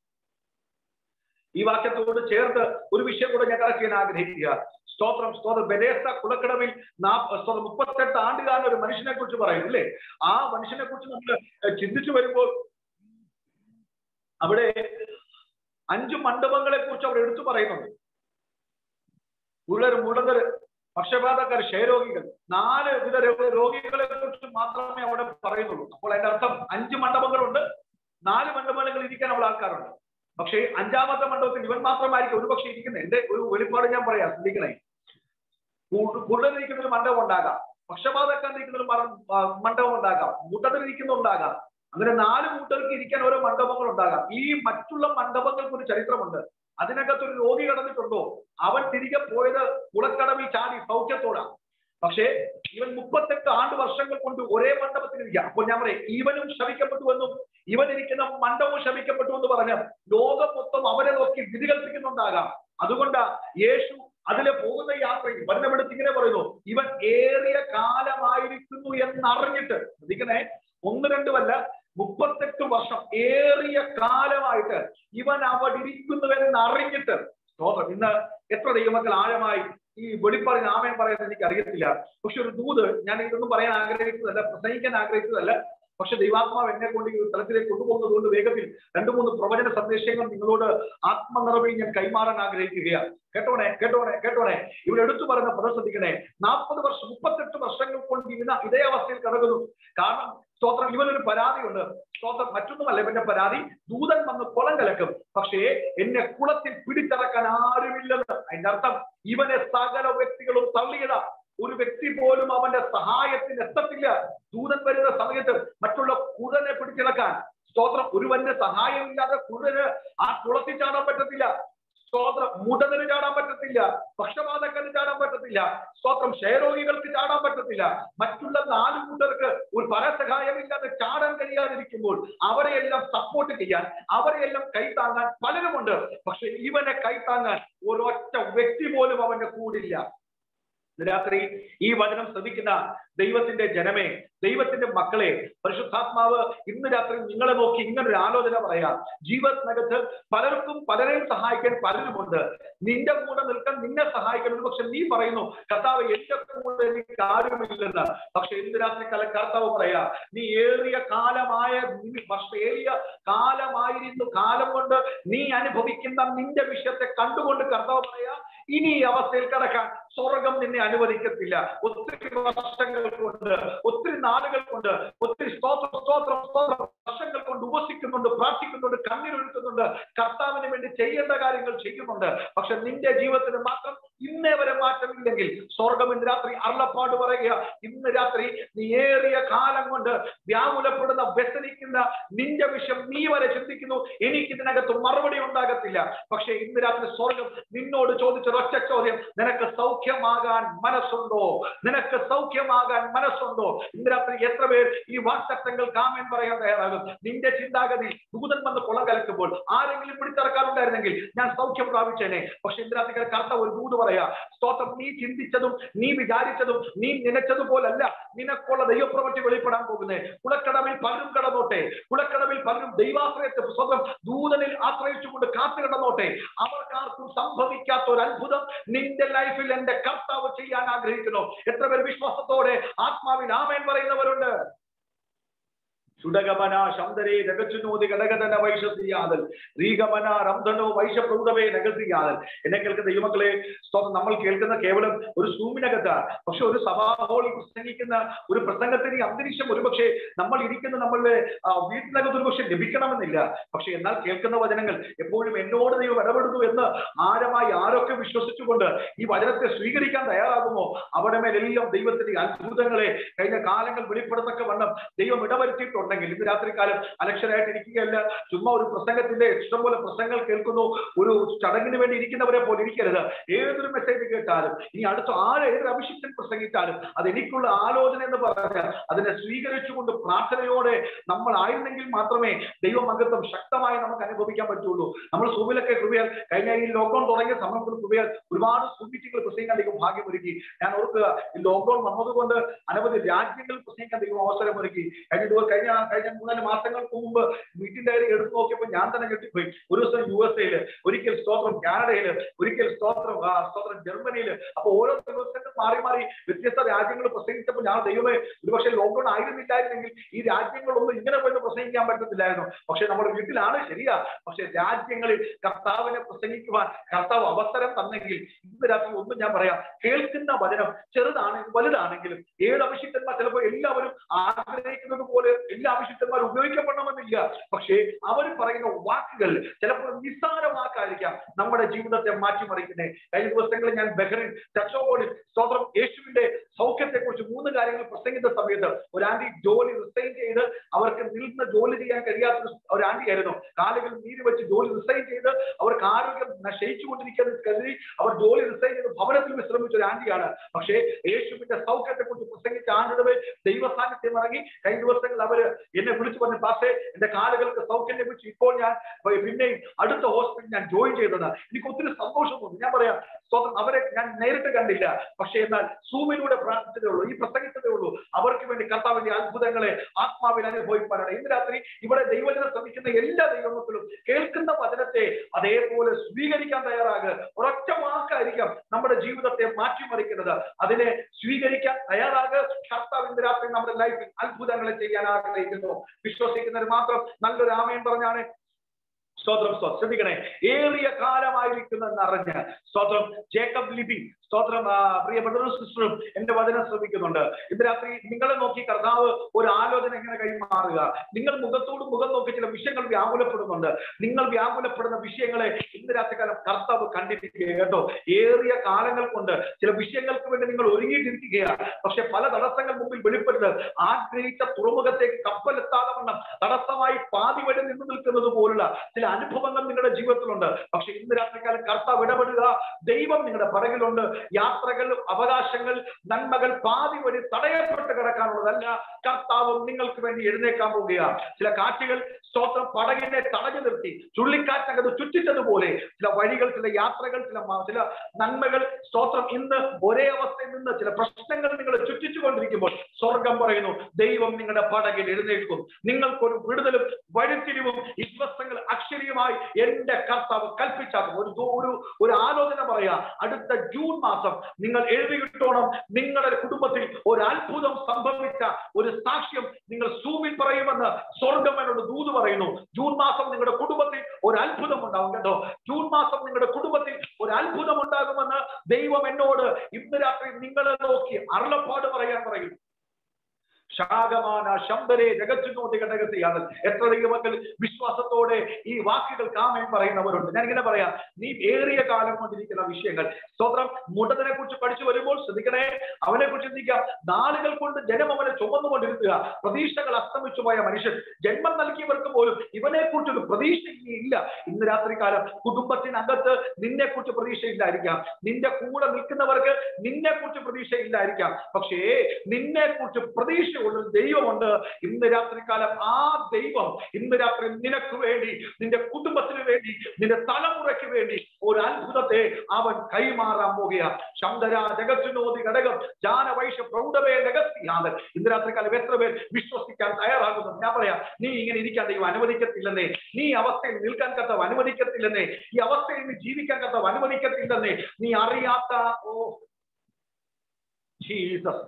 ഈ വാക്യത്തോട് ചേർത്ത് ഒരു വിഷയം കൂടെ ഞാൻ കറക്റ്റ് ചെയ്യാൻ ആഗ്രഹിക്കുക സ്തോത്രം സ്തോത്രം ബെദേസ കുളക്കടവിൽ നാ- സ്തോത്രം മുപ്പത്തെട്ട് ആണ്ടുകാരൻ ഒരു മനുഷ്യനെ കുറിച്ച് പറയും അല്ലേ ആ മനുഷ്യനെ കുറിച്ച് നമ്മൾ ചിന്തിച്ചു വരുമ്പോൾ അവിടെ അഞ്ച് മണ്ഡപങ്ങളെ കുറിച്ച് അവർ എടുത്തു പറയുന്നുണ്ട് ഉള്ളർ മുടങ്ങർ പക്ഷപാതക്കാർ ക്ഷയരോഗികൾ നാല് വിധ രോ- രോഗികളെ കുറിച്ച് മാത്രമേ അവിടെ പറയുന്നുള്ളൂ അപ്പോൾ അതിന്റെ അർത്ഥം അഞ്ച് മണ്ഡപങ്ങളുണ്ട് നാല് മണ്ഡപങ്ങളിൽ ഇരിക്കാൻ അവിടെ ആൾക്കാരുണ്ട് പക്ഷേ അഞ്ചാമത്തെ മണ്ഡപത്തിൽ ഇവൻ മാത്രമായിരിക്കും ഒരുപക്ഷെ ഇരിക്കുന്നത് എന്റെ ഒരു വെളിപ്പാട് ഞാൻ പറയാം ശ്രദ്ധിക്കണേ കൂടുതലിരിക്കുന്ന ഒരു മണ്ഡപം ഉണ്ടാകാം പക്ഷപാതക്കാൻ ഇരിക്കുന്ന ഒരു മറ- ആ, മണ്ഡപം ഉണ്ടാകാം മുട്ടത്തിലിരിക്കുന്ന ഉണ്ടാകാം അങ്ങനെ നാല് കൂട്ടർക്ക് ഇരിക്കാൻ ഓരോ മണ്ഡപങ്ങൾ ഉണ്ടാകാം ഈ മറ്റുള്ള മണ്ഡപങ്ങൾക്ക് ഒരു ചരിത്രമുണ്ട് അതിനകത്ത് ഒരു രോഗി കടന്നിട്ടുണ്ടോ അവൻ തിരികെ പോയത് കുളക്കടവിൽ ചാടി സൗഖ്യത്തോടാണ് പക്ഷേ ഇവൻ മുപ്പത്തെട്ട് ആണ്ട് വർഷങ്ങൾ കൊണ്ട് ഒരേ മണ്ഡപത്തിൽ ഇരിക്കുക അപ്പോൾ ഞാൻ പറയും ഇവനും ശമിക്കപ്പെട്ടുവെന്നും ഇവൻ ഇരിക്കുന്ന മണ്ഡപവും ശമിക്കപ്പെട്ടു എന്ന് പറഞ്ഞ് ലോകം മൊത്തം അവരെ നോക്കി വിധി കൽപ്പിക്കുന്നുണ്ടാകാം അതുകൊണ്ടാ യേശു അതിലെ പോകുന്ന യാത്രയിൽ വചനമെടുത്ത് ഇങ്ങനെ പറയുന്നു ഇവൻ ഏറിയ കാലമായിരിക്കുന്നു എന്നറിഞ്ഞിട്ട് ശ്രദ്ധിക്കണേ ഒന്ന് രണ്ടുമല്ല മുപ്പത്തെട്ട് വർഷം ഏറിയ കാലമായിട്ട് ഇവൻ അവിടെ ഇരിക്കുന്നുവെന്ന് അറിഞ്ഞിട്ട് സ്തോത്രം ഇന്ന് എത്ര ദൈവമക്കൾ ആഴമായി ഈ വെളിപ്പാടിന് ആമേൻ പറയുന്നത് എനിക്ക് അറിയത്തില്ല പക്ഷെ ഒരു ദൂത് ഞാൻ ഇതൊന്നും പറയാൻ ആഗ്രഹിക്കുന്നതല്ല പ്രസംഗിക്കാൻ ആഗ്രഹിക്കുന്നതല്ല പക്ഷെ ദൈവാത്മാവ് എന്നെ കൊണ്ട് ഈ ഒരു തലത്തിലേക്ക് കൊണ്ടുപോകുന്നത് കൊണ്ട് വേഗത്തിൽ രണ്ടു മൂന്ന് പ്രവചന സന്ദേശങ്ങൾ നിങ്ങളോട് ആത്മനിറവിൽ ഞാൻ കൈമാറാൻ ആഗ്രഹിക്കുകയാണ് കേട്ടോണേ കേട്ടോണേ കേട്ടോണേ ഇവിടെ എടുത്തു പറയുന്ന പദം ശ്രദ്ധിക്കണേ നാൽപ്പത് വർഷം മുപ്പത്തെട്ട് വർഷങ്ങൾ കൊണ്ട് ഇവന ഇതേ അവസ്ഥയിൽ കിടക്കുന്നു കാരണം സ്തോത്രം ഇവനൊരു പരാതിയുണ്ട് സ്തോത്രം മറ്റൊന്നുമല്ല ഇവന്റെ പരാതി ദൂതൻ വന്ന് കുളം കലക്കും പക്ഷേ എന്നെ കുളത്തിൽ പിടിച്ചിറക്കാൻ ആരുമില്ലെന്ന് അതിന്റെ അർത്ഥം ഇവനെ സകല വ്യക്തികളും തള്ളിയതാ ഒരു വ്യക്തി പോലും അവന്റെ സഹായത്തിന് എത്തത്തില്ല ദൂതൻ വരുന്ന സമയത്ത് മറ്റുള്ള കുടനെ പിടിച്ചിറക്കാൻ സ്തോത്രം ഒരുവന്റെ സഹായമില്ലാതെ കുടന് ആ കുളത്തിൽ ചാടാൻ പറ്റത്തില്ല സ്തോത്രം മുടനന് ചാടാൻ പറ്റത്തില്ല പക്ഷപാതക്കന് ചാടാൻ പറ്റത്തില്ല സ്തോത്രം ക്ഷയരോഗികൾക്ക് ചാടാൻ പറ്റത്തില്ല മറ്റുള്ള നാല് കൂട്ടർക്ക് ഒരു പരസഹായമില്ലാതെ ചാടാൻ കഴിയാതിരിക്കുമ്പോൾ അവരെയെല്ലാം സപ്പോർട്ട് ചെയ്യാൻ അവരെയെല്ലാം കൈത്താങ്ങാൻ പലരുമുണ്ട് പക്ഷെ ഇവനെ കൈത്താങ്ങാൻ ഒരൊറ്റ വ്യക്തി പോലും അവന്റെ കൂടില്ല ഇന്ന് രാത്രി ഈ വചനം ശ്രദ്ധിക്കുന്ന ദൈവത്തിന്റെ ജനമേ ദൈവത്തിന്റെ മക്കളെ പരിശുദ്ധാത്മാവ് ഇന്ന് രാത്രി നിങ്ങളെ നോക്കി ഇങ്ങനെ ഒരു ആലോചന പറയാം ജീവിതത്തിനകത്ത് പലർക്കും പലരെയും സഹായിക്കാൻ പലരുമുണ്ട് നിന്റെ കൂടെ നിൽക്കാൻ നിന്നെ സഹായിക്കണം പക്ഷെ നീ പറയുന്നു കർത്താവ് എന്റെ കൂടെ എനിക്ക് ആരുമില്ലെന്ന് പക്ഷെ ഇന്ന് രാത്രി കല കർത്താവ് പറയാ നീ ഏറിയ കാലമായ നീ വർഷ ഏറിയ കാലമായിരുന്നു കാലം കൊണ്ട് നീ അനുഭവിക്കുന്ന നിന്റെ വിഷയത്തെ കണ്ടുകൊണ്ട് കർത്താവ് പറയാ ഇനി ഈ അവസ്ഥയിൽ കിടക്കാൻ സ്വർഗം നിന്നെ അനുവദിക്കത്തില്ല ഒത്തിരി വർഷങ്ങൾ കൊണ്ട് ഒത്തിരി നാളുകൾ കൊണ്ട് ഒത്തിരി സ്തോത്രം സ്തോത്രം സ്തോത്രം വർഷങ്ങൾ കൊണ്ട് ഉപസിക്കുന്നുണ്ട് പ്രാർത്ഥിക്കുന്നുണ്ട് കണ്ണീരൊഴുക്കുന്നുണ്ട് കർത്താവിന് വേണ്ടി ചെയ്യേണ്ട കാര്യങ്ങൾ ചെയ്യുന്നുണ്ട് പക്ഷെ നിന്റെ ജീവിതത്തിന് മാത്രം ഇന്ന് ഇന്നേ വരെ മാറ്റമില്ലെങ്കിൽ സ്വർഗം ഇന്ന് രാത്രി അരുളപ്പാട് പറയുക ഇന്ന് രാത്രി നീ ഏറിയ കാലം കൊണ്ട് വ്യാകുലപ്പെടുന്ന വ്യസനിക്കുന്ന നിന്റെ വിഷയം നീ വരെ ചിന്തിക്കുന്നു എനിക്ക് ഇതിനകത്ത് മറുപടി ഉണ്ടാകത്തില്ല പക്ഷേ ഇന്ന് രാത്രി സ്വർഗം നിന്നോട് ചോദിച്ച ഒറ്റ ചോദ്യം നിനക്ക് സൗഖ്യമാകാൻ മനസ്സുണ്ടോ നിനക്ക് സൗഖ്യമാകാൻ മനസ്സുണ്ടോ ഇന്ന് രാത്രി എത്ര പേർ ഈ വാക്തത്വങ്ങൾ കാമൻ പറയാൻ തയ്യാറാകും നിന്റെ ചിന്താഗതി ദൂതൻ വന്ന് കുളം കലക്കുമ്പോൾ ആരെങ്കിലും പിടിച്ചിറക്കാറുണ്ടായിരുന്നെങ്കിൽ ഞാൻ സൗഖ്യം പ്രാപിച്ചേനെ പക്ഷെ ഇന്ന് രാത്രി കർത്ത ഒരു ദൂത് പറയാ സ്തോത്രം നീ ചിന്തിച്ചതും നീ വിചാരിച്ചതും നീ നനച്ചതുപോലല്ല നിനക്കുള്ള ദൈവപ്രവൃത്തി വെളിപ്പെടാൻ പോകുന്നേ കുളക്കടവിൽ പലരും കടന്നോട്ടെ കുളക്കടവിൽ പലരും ദൈവാശ്രയത്തെ സ്വന്തം ദൂതനിൽ ആശ്രയിച്ചുകൊണ്ട് കാത്തു കിടന്നോട്ടെ അവർക്കാർക്കും സംഭവിക്കാത്ത ഒരു അത്ഭുതം നിന്റെ ലൈഫിൽ എന്റെ കർത്താവ് ചെയ്യാൻ ആഗ്രഹിക്കുന്നു എത്ര പേർ വിശ്വാസത്തോടെ ആത്മാവിൽ ആമേൻ പറയുന്നവരുണ്ട് ചുടകമന ശബ്ദരേ രഗച്ചുനോതി ഘടകതന വൈശസിയാതൽ റീഗമന രംധനോ വൈശപ്രൗതവേ നഗസിയാതൽ എന്നെ കേൾക്കുന്ന ദൈവമക്കളെ സ്തോത്രം നമ്മൾ കേൾക്കുന്ന കേവലം ഒരു സൂമിനകത്താണ് പക്ഷെ ഒരു സഭാഹോളിൽ പ്രസംഗിക്കുന്ന ഒരു പ്രസംഗത്തിന് ഈ അന്തരീക്ഷം ഒരുപക്ഷെ നമ്മൾ ഇരിക്കുന്ന നമ്മളുടെ ആ, വീട്ടിനകത്ത് ഒരുപക്ഷെ ലഭിക്കണമെന്നില്ല പക്ഷെ എന്നാൽ കേൾക്കുന്ന വചനങ്ങൾ എപ്പോഴും എന്നോട് ദൈവം ഇടപെടുന്നു എന്ന് ആരമായി ആരൊക്കെ വിശ്വസിച്ചുകൊണ്ട് ഈ വചനത്തെ സ്വീകരിക്കാൻ തയ്യാറാകുമോ അവിടെ മേലെല്ലാം ദൈവത്തിന്റെ അത്ഭുതങ്ങളെ കഴിഞ്ഞ കാലങ്ങൾ വെളിപ്പെടുത്തക്ക വണ്ണം ദൈവം ഇടവരുത്തിയിട്ടുണ്ടെങ്കിൽ ഇന്ന് രാത്രികാലം അലക്ഷരായിട്ട് ഇരിക്കുകയല്ല ചുമ്മാ ഒരു പ്രസംഗത്തിന്റെ ഇഷ്ടംപോലെ പ്രസംഗങ്ങൾ കേൾക്കുന്നു ഒരു ചടങ്ങിന് വേണ്ടി ഇരിക്കുന്നവരെ പോലെ ഇരിക്കരുത് ഏതൊരു മെസ്സേജ് കേട്ടാലും ഇനി അടുത്ത ആര് ഏതൊരു അഭിഷിക്തൻ പ്രസംഗിച്ചാലും അത് എനിക്കുള്ള ആലോചന എന്ന് പറഞ്ഞാൽ അതിനെ സ്വീകരിച്ചുകൊണ്ട് പ്രാർത്ഥനയോടെ നമ്മൾ ആയിരുന്നെങ്കിൽ മാത്രമേ ദൈവമംഗത്വം ശക്തമായി നമുക്ക് അനുഭവിക്കാൻ പറ്റുള്ളൂ നമ്മൾ സൂമിലൊക്കെ കൃപയാൽ കഴിഞ്ഞ ഈ ലോക്ക്ഡൌൺ തുടങ്ങിയ സമയത്ത് കൃപയാൽ ഒരുപാട് സൂം മീറ്റിംഗുകൾ പ്രസംഗിക്കാൻ ദൈവം ഭാഗ്യമൊരുക്കി ഞാൻ ഓർക്കുക ഈ ലോക്ക്ഡൌൺ വന്നതുകൊണ്ട് അനവധി രാജ്യങ്ങളിൽ പ്രസംഗിക്കാൻ ദൈവം അവസരമൊരുക്കി കഴിഞ്ഞ ദിവസം കഴിഞ്ഞ കഴിഞ്ഞ മൂന്നാല് മാസങ്ങൾക്ക് മുമ്പ് മീറ്റിംഗ് ഡയറി എടുത്തു നോക്കിയപ്പോൾ ഞാൻ തന്നെ ഞെട്ടിപ്പോയി ഒരു ദിവസം യു എസ് എയില് ഒരിക്കൽ സ്തോത്രം കാനഡയില് ഒരിക്കൽ സ്തോത്രം ആ, സ്തോത്രം ജർമ്മനിയില് അപ്പൊ ഓരോ ദിവസങ്ങൾ മാറി മാറി വ്യത്യസ്ത രാജ്യങ്ങൾ പ്രസംഗിച്ചപ്പോൾ ഞാൻ ദൈവമേ ഒരുപക്ഷെ ലോക്ക്ഡൌൺ ആയിരുന്നില്ലായിരുന്നെങ്കിൽ ഈ രാജ്യങ്ങളൊന്നും ഇങ്ങനെ പോയി പ്രസംഗിക്കാൻ പറ്റത്തില്ലായിരുന്നു പക്ഷെ നമ്മുടെ വീട്ടിലാണ് ശരിയാ പക്ഷെ രാജ്യങ്ങളിൽ കർത്താവിനെ പ്രസംഗിക്കുവാൻ കർത്താവ് അവസരം തന്നെങ്കിൽ ഇന്ന് രാത്രി ഒന്നും ഞാൻ പറയാം കേൾക്കുന്ന വചനം ചെറുതാണെങ്കിലും വലുതാണെങ്കിലും ഏത് അഭിഷിക്തന്മാർ ചിലപ്പോൾ എല്ലാവരും ആഗ്രഹിക്കുന്നത് പോലെ എല്ലാ അഭിഷിക്തന്മാരും ഉപയോഗിക്കപ്പെടണമെന്നില്ല പക്ഷേ അവർ പറയുന്ന വാക്കുകൾ ചിലപ്പോൾ നിസ്സാര വാക്കായിരിക്കാം നമ്മുടെ ജീവിതത്തെ മാറ്റിമറിക്കുന്നത് കഴിഞ്ഞ ദിവസങ്ങളിൽ ഞാൻ ബഹ്റിൻ ടച്ചോബോർഡിൽ സ്തോത്രം യേശുവിന്റെ സൗഖ്യത്തെ കുറിച്ച് മൂന്ന് കാര്യങ്ങൾ പ്രസംഗിച്ച സമയത്ത് ഒരു ആന്റി ജോലി റിസൈൻ ചെയ്ത് അവർക്ക് നിന്ന് ജോലി ചെയ്യാൻ കഴിയാത്ത ഒരു ആന്റി ആയിരുന്നു കാലുകൾ നീര് വെച്ച് ജോലി റിസൈൻ ചെയ്ത് അവർക്ക് ആരോഗ്യം നശയിച്ചുകൊണ്ടിരിക്കുന്ന കരുതി അവർ ജോലി റിസൈൻ ചെയ്ത് ഭവനത്തിൽ വിശ്രമിച്ച ഒരു ആന്റിയാണ് പക്ഷേ യേശുവിന്റെ സൗഖ്യത്തെ കുറിച്ച് പ്രസംഗിച്ച ആണ്ടുകൾ ദൈവ സാന്നിധ്യം ഇറങ്ങി കഴിഞ്ഞ ദിവസങ്ങൾ അവര് എന്നെ വിളിച്ചു പറഞ്ഞു പാസേ എന്റെ കാലുകൾക്ക് സൗഖ്യം ലഭിച്ചു ഇപ്പോൾ ഞാൻ പിന്നെയും അടുത്ത ഹോസ്പിറ്റലിൽ ഞാൻ ജോയിൻ ചെയ്തത് എനിക്ക് ഒത്തിരി സന്തോഷം തോന്നി ഞാൻ പറയാം സ്വന്തം അവരെ ഞാൻ നേരിട്ട് കണ്ടില്ല പക്ഷേ എന്നാൽ സൂമിലൂടെ പ്രാർത്ഥിച്ചതേ ഉള്ളൂ ഈ പ്രസംഗിച്ചതേ ഉള്ളൂ അവർക്ക് വേണ്ടി കർത്താവിന്റെ അത്ഭുതങ്ങളെ ആത്മാവിൽ അനുഭവിക്കാനാണ് ഇന്ന് രാത്രി ഇവിടെ ദൈവജനം ശ്രമിക്കുന്ന എല്ലാ ദൈവമക്കളും കേൾക്കുന്ന വചനത്തെ അതേപോലെ സ്വീകരിക്കാൻ തയ്യാറാകുക ഒരൊറ്റ വാക്കായിരിക്കാം നമ്മുടെ ജീവിതത്തെ മാറ്റിമറിക്കുന്നത് അതിനെ സ്വീകരിക്കാൻ തയ്യാറാകുക കർത്താവ് ഇന്ന് രാത്രി നമ്മുടെ ലൈഫിൽ അത്ഭുതങ്ങളെ ചെയ്യാൻ ആഗ്രഹിക്കുന്നു വിശ്വസിക്കുന്നവർ മാത്രം നല്ലൊരു ആമയം പറഞ്ഞാണ് സ്തോത്രം സ്തോത്രം ശ്രദ്ധിക്കണേ ഏറിയ കാലമായിരിക്കുന്നെന്ന് അറിഞ്ഞ് സ്തോത്രം ജേക്കബ് ലിബി സ്തോത്രം ആ, പ്രിയപ്പെട്ട സിസ്റ്ററും എന്റെ വചനം ശ്രമിക്കുന്നുണ്ട് ഇന്ന് രാത്രി നിങ്ങളെ നോക്കി കർത്താവ് ഒരു ആലോചന എങ്ങനെ കൈമാറുക നിങ്ങൾ മുഖത്തോട് മുഖം നോക്കി ചില വിഷയങ്ങൾ വ്യാകുലപ്പെടുന്നുണ്ട് നിങ്ങൾ വ്യാകുലപ്പെടുന്ന വിഷയങ്ങളെ ഇന്ന് രാത്രികാലം കർത്താവ് കണ്ടിരിക്കുക കേട്ടോ ഏറിയ കാലങ്ങൾ കൊണ്ട് ചില വിഷയങ്ങൾക്ക് വേണ്ടി നിങ്ങൾ ഒരുങ്ങിയിട്ടിരിക്കുകയാണ് പക്ഷെ പല തടസ്സങ്ങൾ മുമ്പിൽ വെളിപ്പെട്ട് ആഗ്രഹിച്ച തുറമുഖത്തേക്ക് കപ്പലെത്താതെ വണ്ണം തടസ്സമായി പാതി വഴി നിന്നു നിൽക്കുന്നത് പോലുള്ള ചില അനുഭവങ്ങൾ നിങ്ങളുടെ ജീവിതത്തിലുണ്ട് പക്ഷെ ഇന്ന് രാത്രികാലം കർത്താവ് ഇടപെടുക ദൈവം നിങ്ങളുടെ പിറകിലുണ്ട് യാത്രകൾ അവകാശങ്ങൾ നന്മകൾ പാതി വഴി തടയപ്പെട്ട് കിടക്കാനുള്ളതല്ല കർത്താവും നിങ്ങൾക്ക് വേണ്ടി എഴുന്നേക്കാൻ പോവുകയാണ് ചില കാറ്റുകൾ സ്തോത്രം പടകിനെ തടഞ്ഞു നിർത്തി ചുള്ളിക്കാറ്റിനകത്ത് ചുറ്റിച്ചതുപോലെ ചില വഴികൾ ചില യാത്രകൾ ചില മ- ചില നന്മകൾ സ്തോത്രം ഇന്ന് ഒരേ അവസ്ഥയിൽ നിന്ന് ചില പ്രശ്നങ്ങൾ നിങ്ങളെ ചുറ്റിച്ചുകൊണ്ടിരിക്കുമ്പോൾ സ്വർഗം പറയുന്നു ദൈവം നിങ്ങളുടെ പടകിൽ എഴുന്നേൽക്കും നിങ്ങൾക്കൊരു വിടുതലും വഴിത്തിരിവും ഈ ദിവസങ്ങൾ അക്ഷരീയമായി എന്റെ കർത്താവ് കൽപ്പിച്ചാക്കും ഒരു ദൂ- ഒരു ഒരു ആലോചന പറയാ അടുത്ത ജൂൺ മാസം നിങ്ങൾ എഴുതിയിട്ടോണം നിങ്ങളുടെ കുടുംബത്തിൽ ഒരു അത്ഭുതം സംഭവിച്ച ഒരു സാക്ഷ്യം നിങ്ങൾ സൂമിൽ പറയുമെന്ന് സ്വർഗം എന്നോട് ദൂത് പറയുന്നു ജൂൺ മാസം നിങ്ങളുടെ കുടുംബത്തിൽ ഒരു അത്ഭുതം ഉണ്ടാകും കേട്ടോ ജൂൺ മാസം നിങ്ങളുടെ കുടുംബത്തിൽ ഒരു അത്ഭുതം ഉണ്ടാകുമെന്ന് ദൈവം എന്നോട് ഇന്ന് രാത്രി നിങ്ങളെ നോക്കി അരുളപ്പാട് പറയാൻ പറയും ശാഖമാന ശമ്പരെ ജഗച്ചുനോതി ഘടകത്തെയാണ് എത്ര ദൈവമക്കൾ വിശ്വാസത്തോടെ ഈ വാക്കുകൾ കാമൻ പറയുന്നവരുണ്ട് ഞാൻ ഇങ്ങനെ പറയാം നീ ഏറിയ കാലം കൊണ്ടിരിക്കുന്ന വിഷയങ്ങൾ സ്വതന്ത്രം മുടത്തിനെ കുറിച്ച് പഠിച്ചു വരുമ്പോൾ ശ്രദ്ധിക്കണേ അവനെ കുറിച്ച് ചിന്തിക്കാം നാളുകൾ കൊണ്ട് ജനം അവനെ ചുമന്നുകൊണ്ടിരുത്തുക പ്രതീക്ഷകൾ അസ്തമിച്ചു പോയ മനുഷ്യൻ ജന്മം നൽകിയവർക്ക് പോലും ഇവനെ കുറിച്ചൊരു പ്രതീക്ഷ ഇനി ഇല്ല ഇന്ന് രാത്രി കാലം കുടുംബത്തിനകത്ത് നിന്നെ കുറിച്ച് പ്രതീക്ഷയില്ലായിരിക്കാം നിന്റെ കൂടെ നിൽക്കുന്നവർക്ക് നിന്നെ കുറിച്ച് പ്രതീക്ഷയില്ലായിരിക്കാം പക്ഷേ നിന്നെ കുറിച്ച് പ്രതീക്ഷയുള്ള ഒരു ദൈവമുണ്ട് ഇന്ന് രാത്രി കാലം ആ ദൈവം ഇന്ന് രാത്രി നിനക്ക് വേണ്ടി നിന്റെ കുടുംബത്തിന് വേണ്ടി നിന്റെ തലമുറയ്ക്ക് വേണ്ടി ഒരു അത്ഭുതത്തെ അവൻ കൈമാറാൻ പോകുക ശങ്കര ജഗത്തിനോതി ഘടകം ജാനവൈശ്യ പ്രൗഢവേ രഹസ്യാണ് ഇന്ന് രാത്രി കാലം എത്ര പേർ വിശ്വസിക്കാൻ തയ്യാറാകുന്നു ഞാൻ പറയാം നീ ഇങ്ങനെ ഇരിക്കാൻ ദൈവം അനുവദിക്കത്തില്ലെന്നേ നീ ഈ അവസ്ഥയിൽ നിൽക്കാൻ കത്തവ് അനുവദിക്കത്തില്ലെന്നേ ഈ അവസ്ഥയിൽ നീ ജീവിക്കാൻ കത്തവ് അനുവദിക്കത്തില്ലെന്നേ നീ അറിയാത്ത ഓ ജീസസ്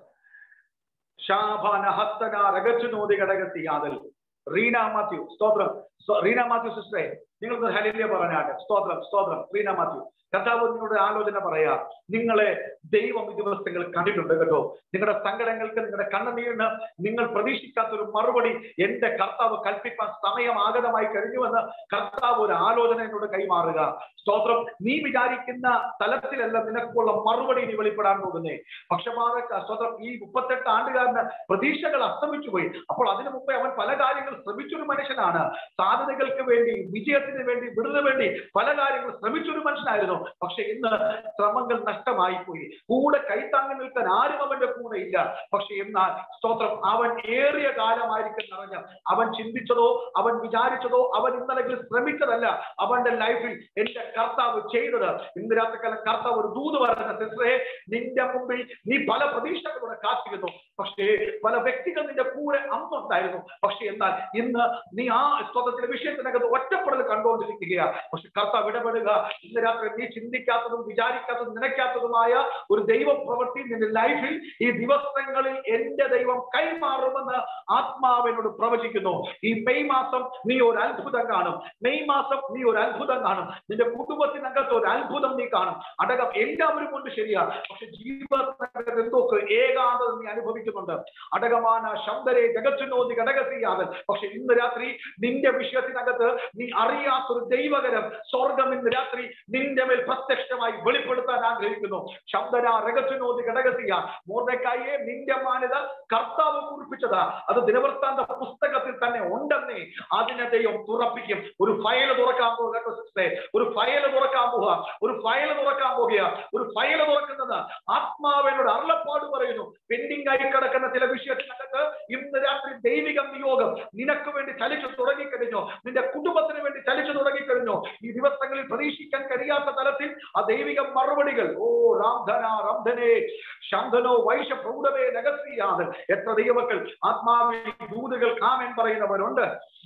ഷാഭാന ഹസ്തന രഗച്ചുനോതി ഘടകത്തിയാതൽ റീന മാത്യു സ്തോത്രം സ്തോ- റീന മാത്യു സിസ്റ്ററെ നിങ്ങൾ ഹലിയ പറഞ്ഞാട്ടെ സ്തോത്രം സ്തോത്രം റീന മാത്യു കർത്താവ് നിങ്ങളുടെ ആലോചന പറയാ നിങ്ങളെ ദൈവം ഈ ദിവസങ്ങൾ കണ്ടിട്ടുണ്ട് കേട്ടോ നിങ്ങളുടെ സങ്കടങ്ങൾക്ക് നിങ്ങളുടെ കണ്ണുനീരിന് നിങ്ങൾ പ്രതീക്ഷിക്കാത്ത ഒരു മറുപടി എന്റെ കർത്താവ് കൽപ്പിക്കാൻ സമയം ആഗതമായി കഴിഞ്ഞുവെന്ന് കർത്താവ് ഒരു ആലോചന എന്നോട് കൈമാറുക സ്തോത്രം നീ വിചാരിക്കുന്ന തലത്തിലല്ല നിനക്കുള്ള മറുപടി നീ വെളിപ്പെടാൻ പോകുന്നേ പക്ഷപാത സ്തോത്രം ഈ മുപ്പത്തെട്ട് ആണ്ടുകാരന് പ്രതീക്ഷകൾ അസ്തമിച്ചു പോയി അപ്പോൾ അതിനു മുമ്പേ അവൻ പല കാര്യങ്ങൾ ശ്രമിച്ചൊരു മനുഷ്യനാണ് സാധ്യതകൾക്ക് വേണ്ടി വിജയത്തിന് വേണ്ടി വിടുതലിന് വേണ്ടി പല കാര്യങ്ങൾ ശ്രമിച്ചൊരു മനുഷ്യനായിരുന്നു പക്ഷെ ഇന്ന് ശ്രമങ്ങൾ നഷ്ടമായി പോയി കൂടെ കൈത്താങ്ങി നിൽക്കാൻ ആരും അവന്റെ കൂടെ ഇല്ല പക്ഷെ എന്നാൽ സ്തോത്രം അവൻ ഏറിയ കാലമായിരിക്കും നിറഞ്ഞ അവൻ ചിന്തിച്ചതോ അവൻ വിചാരിച്ചതോ അവൻ ഇന്നലെങ്കിൽ ശ്രമിച്ചതല്ല അവന്റെ ലൈഫിൽ എന്റെ കർത്താവ് ചെയ്തത് ഇന്ന് രാത്രിക്കാലം കർത്താവ് ഒരു ദൂത് പറയുന്ന സിസ്റ്ററെ നിന്റെ മുമ്പിൽ നീ പല പ്രതീക്ഷകളോടെ കാത്തിരുന്നു പക്ഷേ പല വ്യക്തികൾ നിന്റെ കൂടെ അന്നുണ്ടായിരുന്നു പക്ഷെ എന്നാൽ ഇന്ന് നീ ആ സ്വതന്ത്രത്തിന്റെ വിഷയത്തിനകത്ത് ഒറ്റപ്പെടൽ കണ്ടുകൊണ്ടിരിക്കുകയാണ് പക്ഷെ കർത്താവ് ഇടപെടുക ഇന്ന് രാത്രി നീ ചിന്തിക്കാത്തതും വിചാരിക്കാത്തതും നനയ്ക്കാത്തതുമായ ഒരു ദൈവ പ്രവൃത്തി നിന്റെ ലൈഫിൽ ഈ ദിവസങ്ങളിൽ എന്റെ ദൈവം കൈമാറുമെന്ന് ആത്മാവിനോട് പ്രവചിക്കുന്നു ഈ മെയ് മാസം നീ ഒരു അത്ഭുതം കാണും മെയ് മാസം നീ ഒരു അത്ഭുതം കാണും നിന്റെ കുടുംബത്തിനകത്ത് ഒരു അത്ഭുതം നീ കാണും അടക്കം എല്ലാവരും കൊണ്ട് ശരിയാ പക്ഷെ ജീവിതത്തിനകത്ത് എന്തൊക്കെ ഏകാന്തത നീ അനുഭവിക്കുന്നുണ്ട് അടകമാന ശബ്ദരെ ജഗത്തിനോതി ഘടകത്തിയാകൽ പക്ഷെ ഇന്ന് രാത്രി നിന്റെ വിഷയത്തിനകത്ത് നീ അറിയാത്തൊരു ദൈവകരം സ്വർഗം ഇന്ന് രാത്രി നിന്റെ മേൽ പ്രത്യക്ഷമായി വെളിപ്പെടുത്താൻ ആഗ്രഹിക്കുന്നു ശബ്ദന രഗത്തിനോതി ഘടകത്തിയ മോർദക്കായെ നിന്റെ മാന്യത കർത്താവ് കുറിപ്പിച്ചതാ അത് ദിനവൃത്താന്ത പുസ്തകത്തിൽ തന്നെ ഉണ്ടെന്നേ അതിനെ ദൈവം തുറപ്പിക്കും ഒരു ഫയൽ തുറക്കാൻ പോകുക കേട്ടോ സിസ്റ്ററെ ഒരു ഫയൽ തുറക്കാൻ പോവുക ഒരു ഫയൽ തുറക്കാൻ പോകുക ഒരു ഫയൽ തുറക്കുന്നത് ആത്മാവിനോട് അരുളപ്പാട് പറയുന്നു പെൻഡിംഗ് ആയി കിടക്കുന്ന ചില വിഷയത്തിനകത്ത് ഇന്ന് രാത്രി ദൈവിക നിയോഗം നിനക്ക് വേണ്ടി ചലിച്ചു തുടങ്ങിക്കഴിഞ്ഞു നിന്റെ കുടുംബത്തിന് വേണ്ടി ചലിച്ചു തുടങ്ങിക്കഴിഞ്ഞു ഈ ദിവസങ്ങളിൽ പ്രതീക്ഷിക്കാൻ കഴിയാത്ത തലത്തിൽ ആ ദൈവിക മറുപടികൾ ഓ രാംധന റംധനെ ശാന്തനോ വൈശ പ്രൗഢവേ രഹസ്യാണ് എത്ര ദൈവമക്കൾ ആത്മാവിൽ ദൂതുകൾ കാമൻ പറയുന്നവരുണ്ട്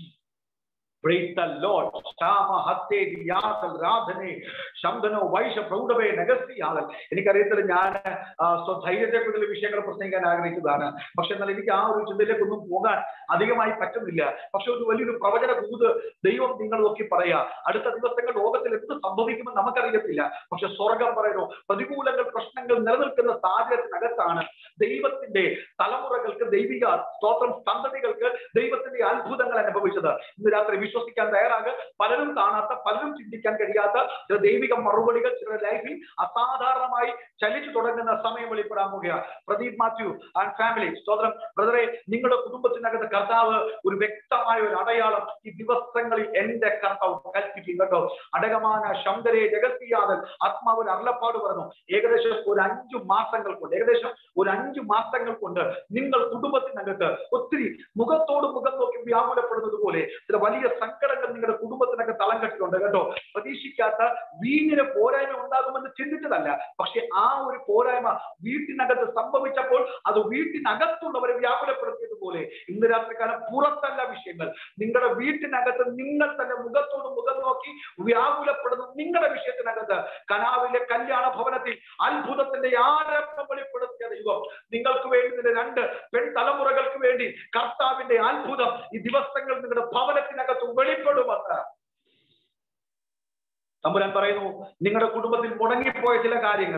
Praise the Lord. ശാമ ഹത്തേ യാസൽ രാധനെ ശബ്ദനോ വൈശ പ്രൗഢവേ നഗസ്തിയാകൽ എനിക്കറിയത്തില്ല ഞാൻ സ്വധൈര്യത്തെ കുറിച്ചുള്ള വിഷയങ്ങൾ പ്രസംഗിക്കാൻ ആഗ്രഹിച്ചതാണ് പക്ഷെ എന്നാൽ എനിക്ക് ആ ഒരു ചിന്തയിലേക്കൊന്നും പോകാൻ അധികമായി പറ്റുന്നില്ല പക്ഷെ ഒരു വലിയൊരു പ്രവചന ദൂത് ദൈവം നിങ്ങൾ നോക്കി പറയാ അടുത്ത ദിവസങ്ങൾ ലോകത്തിൽ എന്ത് സംഭവിക്കുമെന്ന് നമുക്കറിയത്തില്ല പക്ഷെ സ്വർഗം പറയുന്നു പ്രതികൂലങ്ങൾ പ്രശ്നങ്ങൾ നിലനിൽക്കുന്ന സാഹചര്യത്തിനകത്താണ് ദൈവത്തിന്റെ തലമുറകൾക്ക് ദൈവിക സ്തോത്രം സന്തതികൾക്ക് ദൈവത്തിന്റെ അത്ഭുതങ്ങൾ അനുഭവിച്ചത് ഇന്ന് രാത്രി വിശ്വസിക്കാൻ തയ്യാറാകുക പലരും കാണാത്ത പലരും ചിന്തിക്കാൻ കഴിയാത്ത ചില ദൈവിക മറുപടികൾ ചില ലൈഫിൽ അസാധാരണമായി ചലിച്ചു തുടങ്ങുന്ന സമയം വെളിപ്പെടാൻ പോകുക പ്രദീപ് മാത്യു ആൻഡ് ഫാമിലി സ്തോത്രം ബ്രദറെ നിങ്ങളുടെ കുടുംബത്തിനകത്ത് കർത്താവ് ഒരു വ്യക്തമായ ഒരു അടയാളം ഈ ദിവസങ്ങളിൽ എന്റെ കർത്താവ് കൽപ്പിക്കും കേട്ടോ അടകമാന ശബ്ദരെ ജഗത്തിയാതൽ ആത്മാവ് ഒരു അരുളപ്പാട് പറഞ്ഞു ഏകദേശം ഒരു അഞ്ചു മാസങ്ങൾ കൊണ്ട് ഏകദേശം ഒരു അഞ്ചു മാസങ്ങൾ കൊണ്ട് നിങ്ങൾ കുടുംബത്തിനകത്ത് ഒത്തിരി മുഖത്തോട് മുഖം നോക്കി വ്യാകുലപ്പെടുന്നത് പോലെ ചില വലിയ സങ്കടങ്ങൾ നിങ്ങളുടെ കുടുംബത്തിനൊക്കെ തളം കെട്ടിട്ടുണ്ട് കേട്ടോ പ്രതീക്ഷിക്കാത്ത വീഞ്ഞിന് പോരായ്മ ഉണ്ടാകുമെന്ന് ചിന്തിച്ചതല്ല പക്ഷെ ആ ഒരു പോരായ്മ വീട്ടിനകത്ത് സംഭവിച്ചപ്പോൾ അത് വീട്ടിനകത്തുള്ളവരെ വ്യാകുലപ്പെടുത്തിയതുപോലെ ഇന്ന് രാത്രിക്കാലം പുറത്തല്ല വിഷയങ്ങൾ നിങ്ങളുടെ വീട്ടിനകത്ത് നിങ്ങൾ തന്നെ മുഖത്തോട് മുഖം നോക്കി വ്യാകുലപ്പെടുന്ന നിങ്ങളുടെ വിഷയത്തിനകത്ത് കനാവിലെ കല്യാണ ഭവനത്തിൽ അത്ഭുതത്തിന്റെ ആരംഭം വെളിപ്പെടുത്തിയ ദൈവം നിങ്ങൾക്ക് വേണ്ടി നിന്റെ രണ്ട് പെൺ തലമുറകൾക്ക് വേണ്ടി കർത്താവിന്റെ അത്ഭുതം ഈ ദിവസങ്ങൾ നിങ്ങളുടെ ഭവനത്തിനകത്ത് വെളിപ്പെടുമെന്ന് തമ്പുരാൻ പറയുന്നു നിങ്ങളുടെ കുടുംബത്തിൽ മുടങ്ങിപ്പോയ ചില കാര്യങ്ങൾ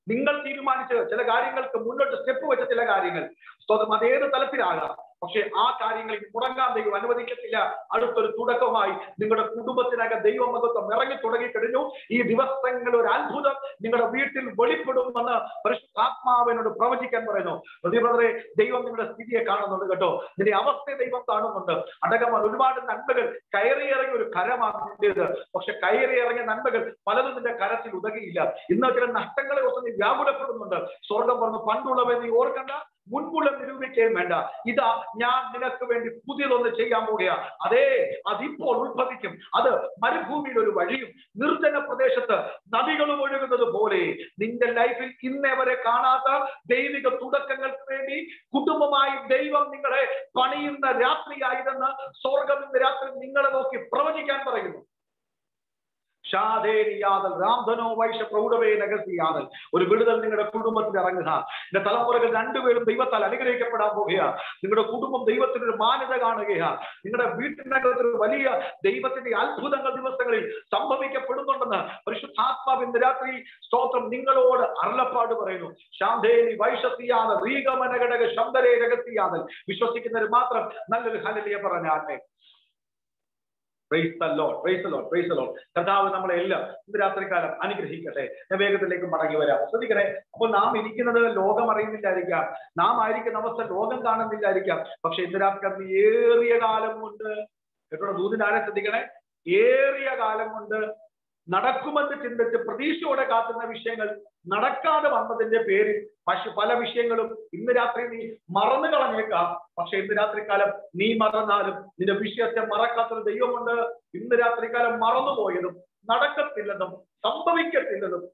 നിങ്ങൾ തീരുമാനിച്ച ചില കാര്യങ്ങൾക്ക് മുന്നോട്ട് സ്റ്റെപ്പ് വെച്ച ചില കാര്യങ്ങൾ സ്തോത്രം അതേത് തലത്തിലാകാം പക്ഷെ ആ കാര്യങ്ങളിൽ മുടങ്ങാൻ ദൈവം അനുവദിക്കത്തില്ല അടുത്തൊരു തുടക്കമായി നിങ്ങളുടെ കുടുംബത്തിനകം ദൈവമഹത്വം ഇറങ്ങി തുടങ്ങി കഴിഞ്ഞു ഈ ദിവസങ്ങളിൽ ഒരു അത്ഭുതം നിങ്ങളുടെ വീട്ടിൽ വെളിപ്പെടുമെന്ന് പരിശുദ്ധാത്മാവിനോട് പ്രവചിക്കാൻ പറയുന്നു പ്രതിബ്രദറെ ദൈവം നിങ്ങളുടെ സ്ഥിതിയെ കാണുന്നുണ്ട് കേട്ടോ നിന്റെ അവസ്ഥയെ ദൈവം കാണുന്നുണ്ട് അടക്കമാണ് ഒരുപാട് നന്മകൾ കയറിയിറങ്ങിയ ഒരു കരമാണ് നിന്റേത് പക്ഷെ കയറിയിറങ്ങിയ നന്മകൾ പലതും നിന്റെ കരത്തിൽ ഉതകിയില്ല ഇന്ന് ചില നഷ്ടങ്ങളെ ഓർത്ത് നീ വ്യാകുലപ്പെടുന്നുണ്ട് സ്വർഗം പറഞ്ഞു പണ്ടുള്ളവരെ നീ ഓർക്കണ്ട മുൻപുള്ള നിരൂപിക്കുകയും വേണ്ട ഇതാ ഞാൻ നിനക്ക് വേണ്ടി പുതിയതൊന്ന് ചെയ്യാൻ പോവുകയാ അതേ അതിപ്പോൾ ഉത്ഭവിക്കും അത് മരുഭൂമിയിൽ ഒരു വഴിയും നിർജ്ജന പ്രദേശത്ത് നദികളും ഒഴുകുന്നത് പോലെ നിന്റെ ലൈഫിൽ ഇന്നേ വരെ കാണാത്ത ദൈവിക തുടക്കങ്ങൾക്ക് വേണ്ടി കുടുംബമായി ദൈവം നിങ്ങളെ പണിയുന്ന രാത്രിയായതെന്ന് സ്വർഗം ഇന്ന് രാത്രി നിങ്ങളെ നോക്കി പ്രവചിക്കാൻ പറയുന്നു ഷാദേരിയാതൽ രാംധനോ വൈശ പ്രൗഢവേ നഗസിയാതൽ ഒരു വിടുതൽ നിങ്ങളുടെ കുടുംബത്തിൽ ഇറങ്ങുക എന്റെ തലമുറകൾ രണ്ടുപേരും ദൈവത്താൽ അനുഗ്രഹിക്കപ്പെടാൻ പോകുക നിങ്ങളുടെ കുടുംബം ദൈവത്തിന് ഒരു മാന്യത കാണുകയാ നിങ്ങളുടെ വീട്ടിനകത്ത് ഒരു വലിയ ദൈവത്തിന്റെ അത്ഭുതങ്ങൾ ദിവസങ്ങളിൽ സംഭവിക്കപ്പെടുന്നുണ്ടെന്ന് പരിശുദ്ധാത്മാവ് ഇന്ന് രാത്രി സ്തോത്രം നിങ്ങളോട് അരുളപ്പാട് പറയുന്നു ശാന്തേരി വൈശസിയാതൽ റീഗമനഘടക ശബ്ദരേ രഹസ്യാതൽ വിശ്വസിക്കുന്നവർ മാത്രം നല്ലൊരു ഹലിയ പറഞ്ഞാട്ടെ praise the Lord praise the Lord praise the Lord കർത്താവ് നമ്മളെ എല്ലാം ഇന്ന് രാത്രികാലം അനുഗ്രഹിക്കട്ടെ ഞാൻ വേഗത്തിലേക്ക് മടങ്ങി വരാം ശ്രദ്ധിക്കണേ അപ്പോൾ നാം ഇരിക്കുന്നത് ലോകം അറിയുന്നില്ലായിരിക്കാം നാം ആയിരിക്കുന്ന അവസ്ഥ ലോകം കാണുന്നില്ലായിരിക്കാം പക്ഷെ ഇന്ന് രാത്രി ഏറിയ കാലം കൊണ്ട് കേട്ടോ ദൂതിന് ആരെ ശ്രദ്ധിക്കണേ ഏറിയ കാലം കൊണ്ട് നടക്കുമെന്ന് ചിന്തിച്ച് പ്രതീക്ഷയോടെ കാത്തുന്ന വിഷയങ്ങൾ നടക്കാതെ വന്നതിന്റെ പേരിൽ പക്ഷെ പല വിഷയങ്ങളും ഇന്ന് രാത്രി നീ മറന്നു കളഞ്ഞേക്കാം പക്ഷെ ഇന്ന് രാത്രികാലം നീ മറന്നാലും നിന്റെ വിഷയത്തെ മറക്കാത്തൊരു ദൈവമുണ്ട് ഇന്ന് രാത്രികാലം മറന്നുപോയതും നടക്കത്തില്ലെന്നും സംഭവിക്കത്തില്ലെന്നും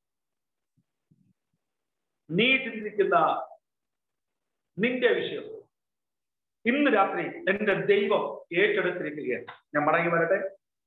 നീ ചിന്തിക്കുന്ന നിന്റെ വിഷയം ഇന്ന് രാത്രി എന്റെ ദൈവം ഏറ്റെടുത്തിരിക്കുകയാണ് ഞാൻ മടങ്ങി വരട്ടെ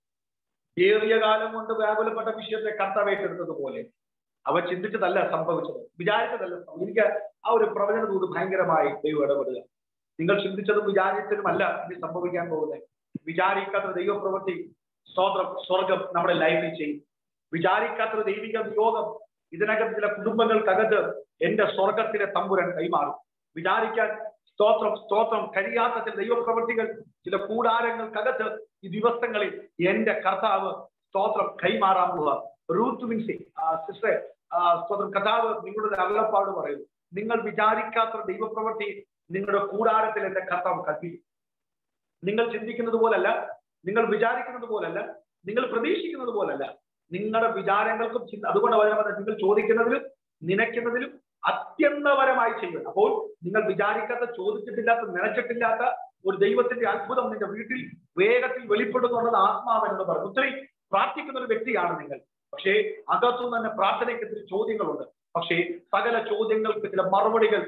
ഏറിയ കാലം കൊണ്ട് വ്യാകുലപ്പെട്ട വിഷയത്തെ കർത്താവ് ഏറ്റെടുത്തതുപോലെ അവ ചിന്തിച്ചതല്ല സംഭവിച്ചത് വിചാരിച്ചതല്ല എനിക്ക് ആ ഒരു പ്രവചന ദൂത് ഭയങ്കരമായി ദൈവം ഇടപെടുക നിങ്ങൾ ചിന്തിച്ചതും വിചാരിച്ചതുമല്ല ഇനി സംഭവിക്കാൻ പോകുന്നത് വിചാരിക്കാത്ത ദൈവപ്രവൃത്തി സ്തോത്രം സ്വർഗം നമ്മുടെ ലൈഫിൽ ചെയ്യും വിചാരിക്കാത്തൊരു ദൈവിക നിയോഗം ഇതിനകം ചില കുടുംബങ്ങൾക്കകത്ത് എന്റെ സ്വർഗത്തിലെ തമ്പുരൻ കൈമാറും വിചാരിക്കാൻ സ്തോത്രം സ്തോത്രം കഴിയാത്ത ചില ദൈവപ്രവൃത്തികൾ ചില കൂടാരങ്ങൾക്കകത്ത് ഈ ദിവസങ്ങളിൽ എന്റെ കർത്താവ് സ്തോത്രം കൈമാറാൻ പോവുക റൂത്ത് മിൻസി സിസ്റ്ററെ സ്തോത്രം കർത്താവ് നിങ്ങളുടെ അരുളപ്പാട് പറയുന്നു നിങ്ങൾ വിചാരിക്കാത്ത ദൈവപ്രവൃത്തി നിങ്ങളുടെ കൂടാരത്തിൽ എന്റെ കർത്താവ് കൽപ്പിക്കും നിങ്ങൾ ചിന്തിക്കുന്നത് പോലല്ല നിങ്ങൾ വിചാരിക്കുന്നത് പോലല്ല നിങ്ങൾ പ്രതീക്ഷിക്കുന്നത് പോലല്ല നിങ്ങളുടെ വിചാരങ്ങൾക്കും ചിന്ത അതുകൊണ്ട് പറയുന്നത് നിങ്ങൾ ചോദിക്കുന്നതിലും നനയ്ക്കുന്നതിലും അത്യന്തപരമായി ചെയ്യുന്നത് അപ്പോൾ നിങ്ങൾ വിചാരിക്കാത്ത ചോദിച്ചിട്ടില്ലാത്ത നനച്ചിട്ടില്ലാത്ത ഒരു ദൈവത്തിന്റെ അത്ഭുതം നിന്റെ വീട്ടിൽ വേഗത്തിൽ വെളിപ്പെടുന്നുണ്ടെന്ന് ആത്മാവെന്ന് പറഞ്ഞു ഒത്തിരി പ്രാർത്ഥിക്കുന്ന ഒരു വ്യക്തിയാണ് നിങ്ങൾ പക്ഷേ അകത്തു തന്നെ പ്രാർത്ഥനയ്ക്ക് ഒത്തിരി ചോദ്യങ്ങളുണ്ട് പക്ഷേ സകല ചോദ്യങ്ങൾക്ക് ചില മറുപടികൾ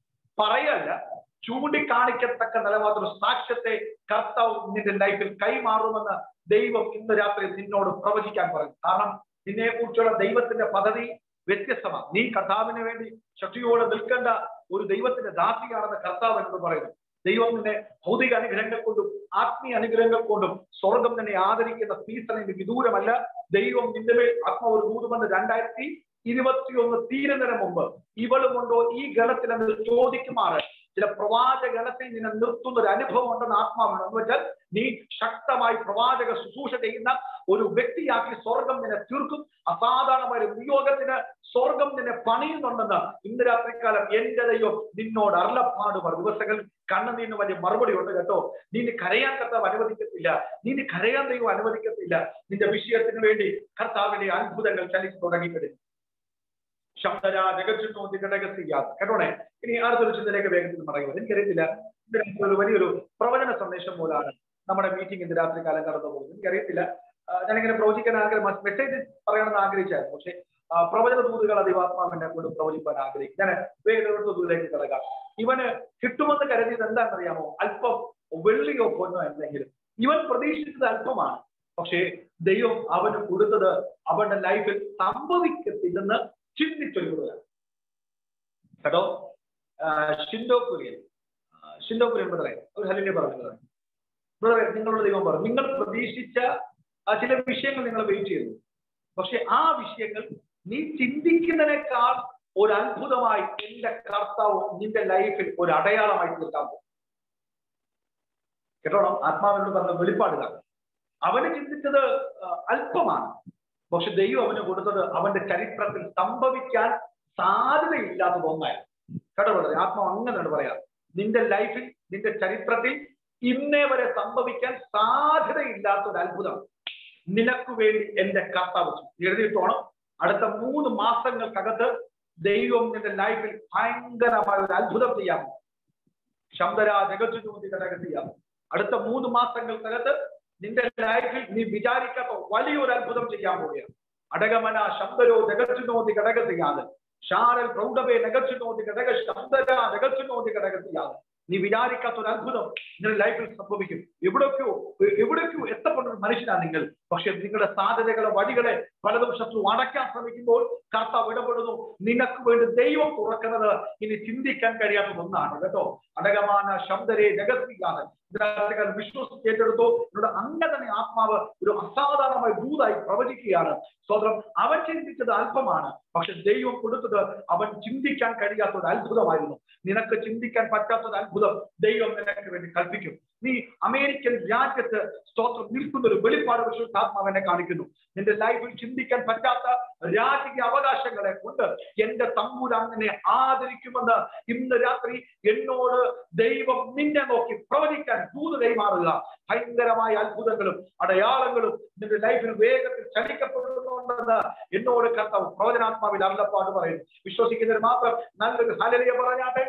പറയല്ല ചൂണ്ടിക്കാണിക്കത്തക്ക നിലവാത്ര സാക്ഷ്യത്തെ കർത്താവ് നിന്റെ ലൈഫിൽ കൈമാറുമെന്ന് ദൈവം ഇന്ന് രാത്രി നിന്നോട് പ്രവചിക്കാൻ പറയും കാരണം നിന്നെ കുറിച്ചുള്ള ദൈവത്തിന്റെ പദ്ധതി വ്യത്യസ്തമാണ് നീ കർത്താവിന് വേണ്ടി ശക്തിയോടെ നിൽക്കേണ്ട ഒരു ദൈവത്തിന്റെ ദാസിയാണെന്ന് കർത്താവ് എന്ന് പറയുന്നു ദൈവം നിന്നെ ഭൗതിക അനുഗ്രഹങ്ങൾ കൊണ്ടും ആത്മീയ അനുഗ്രഹങ്ങൾ കൊണ്ടും സ്വർഗം നിന്നെ ആദരിക്കുന്ന സീസണിന് വിദൂരമല്ല ദൈവം നിന്റെ മേൽ ആത്മ ഒരു ദൂതുമെന്ന് രണ്ടായിരത്തി ഇരുപത്തിയൊന്ന് തീരുന്നതിന് മുമ്പ് ഇവളുമുണ്ടോ ഈ ഗണത്തിൽ എന്ന് ചോദിക്കുമാറ് ചില പ്രവാചക ഗണത്തിൽ നിന്നെ നിർത്തുന്ന ഒരു അനുഭവം ഉണ്ടെന്ന് ആത്മാവുണ്ട് എന്ന് വെച്ചാൽ നീ ശക്തമായി പ്രവാചക ശുശ്രൂഷ ചെയ്യുന്ന ഒരു വ്യക്തിയാക്കി സ്വർഗം നിന്നെ തീർക്കും അസാധാരണമായ ഒരു നിയോഗത്തിന് സ്വർഗം നിന്നെ പണിയുന്നുണ്ടെന്ന് ഇന്ന് രാത്രിക്കാലം എന്റെ ദൈവം നിന്നോട് അരുളപ്പാട് പറ ദിവസങ്ങൾ കണ്ണുനീരിന് വലിയ മറുപടി ഉണ്ട് കേട്ടോ നീ കരയാൻ കർത്താവ് അനുവദിക്കത്തില്ല നീ കരയാൻ ദൈവം അനുവദിക്കത്തില്ല നിന്റെ വിഷയത്തിന് വേണ്ടി കർത്താവിന്റെ അത്ഭുതങ്ങൾ ചലിച്ചു തുടങ്ങിക്കഴിഞ്ഞു ശബ്ദരാ ജഗച്ചുണ്ടോ നികടകസിയാതെ കേട്ടോണേ ഇനി അടുത്തൊരു ചിന്തയിലേക്ക് വേഗത്തിൽ മടങ്ങുന്നത് എനിക്കറിയത്തില്ല ഇതിനകത്ത് ഒരു വലിയൊരു പ്രവചന സന്ദേശം പോലാണ് നമ്മുടെ മീറ്റിംഗ് ഇന്ന് രാത്രി കാലം കടന്നു പോകുന്നത് എനിക്കറിയത്തില്ല ഞാനിങ്ങനെ പ്രവചിക്കാൻ ആഗ്രഹം മെസ്സേജ് പറയണമെന്ന് ആഗ്രഹിച്ചായിരുന്നു പക്ഷേ പ്രവചന ദൂതുകൾ അതിവാത്മാവിനെ കൊണ്ട് പ്രവചിക്കാൻ ആഗ്രഹിക്കും ഞാൻ വേഗം ദൂതിലേക്ക് കിടക്കാം ഇവന് കിട്ടുമെന്ന് കരുതിയത് എന്താണെന്നറിയാമോ അല്പം വെള്ളിയോ പൊന്നോ എന്തെങ്കിലും ഇവൻ പ്രതീക്ഷിച്ചത് അല്പമാണ് പക്ഷേ ദൈവം അവന് കൊടുത്തത് അവന്റെ ലൈഫിൽ സംഭവിക്കത്തില്ലെന്ന് ചിന്തിച്ചൊരു ബ്രദർ കേട്ടോ ഷിൻഡോ കുര്യൻ ഷിൻഡോ കുര്യൻ ബ്രദറെ ഒരു ഹലിനെ പറഞ്ഞു ബ്രദറെ ബ്രദറെ നിങ്ങളുടെ ദൈവം പറഞ്ഞു നിങ്ങൾ പ്രതീക്ഷിച്ച ചില വിഷയങ്ങൾ നിങ്ങൾ വെയിറ്റ് ചെയ്തു പക്ഷെ ആ വിഷയങ്ങൾ നീ ചിന്തിക്കുന്നതിനേക്കാൾ ഒരു അത്ഭുതമായി നിന്റെ കർത്താവ് നിന്റെ ലൈഫിൽ ഒരു അടയാളമായി തീർക്കാൻ പോകും കേട്ടോണം ആത്മാവിനോട് പറഞ്ഞ വെളിപ്പാടുകൾ അവന് ചിന്തിച്ചത് ആ, അല്പമാണ് പക്ഷെ ദൈവം അവന് കൊടുത്തത് അവന്റെ ചരിത്രത്തിൽ സംഭവിക്കാൻ സാധ്യതയില്ലാത്തത് ഒന്നായിരുന്നു കേട്ടോ ബ്രദറെ? ആത്മാവ് അങ്ങനെയാണ് പറയാറ് നിന്റെ ലൈഫിൽ നിന്റെ ചരിത്രത്തിൽ ഇന്നേ വരെ സംഭവിക്കാൻ സാധ്യതയില്ലാത്ത ഒരു അത്ഭുതം നിനക്ക് വേണ്ടി എന്റെ കർത്താവ് ചെയ്തു. എഴുതിയിട്ടോണം അടുത്ത മൂന്ന് മാസങ്ങൾക്കകത്ത് ദൈവം നിന്റെ ലൈഫിൽ ഭയങ്കരമായ ഒരു അത്ഭുതം ചെയ്യാം ശബ്ദരാ ജഗത്തു നോക്കി കടക ചെയ്യാം അടുത്ത മൂന്ന് മാസങ്ങൾക്കകത്ത് നിന്റെ ലൈഫിൽ നീ വിചാരിക്കാത്ത വലിയൊരു അത്ഭുതം ചെയ്യാൻ പോവുകയാണ് അടകമന ശബ്ദരോ ജഗത്തു നോക്കി കടക ചെയ്യാതെ ഷാരൽ പ്രൗഢവേ നഗച്ചു നോക്കി കടക ശബ്ദര ജഗത്തു നോക്കി കടക ചെയ്യാതെ നീ വിചാരിക്കാത്ത ഒരു അത്ഭുതം നിങ്ങളുടെ ലൈഫിൽ സംഭവിക്കും എവിടൊക്കെയോ എവിടേക്കോ എത്തപ്പെടുന്ന ഒരു മനുഷ്യനാണ് നിങ്ങൾ പക്ഷെ നിങ്ങളുടെ സാധ്യതകളെ വഴികളെ പലതും ശത്രു അടയ്ക്കാൻ ശ്രമിക്കുമ്പോൾ കർത്താവ് ഇടപെടുന്നു നിനക്ക് വേണ്ടി ദൈവം തുറക്കുന്നത് ഇനി ചിന്തിക്കാൻ കഴിയാത്ത ഒന്നാണ് കേട്ടോ അടകമാന ശബ്ദരെ ജഗത്തിയാണ് ഇതിനകത്ത് വിശ്വസിച്ച് ഏറ്റെടുത്തു ഇവിടെ അങ്ങനെ തന്നെ ആത്മാവ് ഒരു അസാധാരണമായ ദൂതായി പ്രവചിക്കുകയാണ് സ്വതന്ത്രം അവൻ ചിന്തിച്ചത് അല്പമാണ് പക്ഷെ ദൈവം കൊടുത്തത് അവൻ ചിന്തിക്കാൻ കഴിയാത്ത ഒരു അത്ഭുതമായിരുന്നു നിനക്ക് ചിന്തിക്കാൻ പറ്റാത്ത ഒരു അത്ഭുതം ദൈവം നിനക്ക് വേണ്ടി കൽപ്പിക്കും നീ അമേരിക്കൻ രാജ്യത്ത് സ്തോത്രം നിൽക്കുന്ന ഒരു വെളിപ്പാട് ആത്മാവ് എന്നെ കാണിക്കുന്നു നിന്റെ ലൈഫിൽ ചിന്തിക്കാൻ പറ്റാത്ത രാജകീയ അവകാശങ്ങളെ കൊണ്ട് എന്റെ തമ്പൂര് അങ്ങനെ ആദരിക്കുമെന്ന് ഇന്ന് രാത്രി എന്നോട് ദൈവം നിന്നെ നോക്കി പ്രവചിക്കാൻ ദൂത് കൈമാറുക ഭയങ്കരമായ അത്ഭുതങ്ങളും അടയാളങ്ങളും നിന്റെ ലൈഫിൽ വേഗത്തിൽ ചലിക്കപ്പെടുന്നുണ്ടെന്ന് എന്നോട് കർത്താവ് പ്രവചനാത്മാവിൽ അരുളപ്പാട് പറയുന്നു വിശ്വസിക്കുന്നതിന് മാത്രം നല്ലൊരു ഹലലിയ പറഞ്ഞാട്ടെ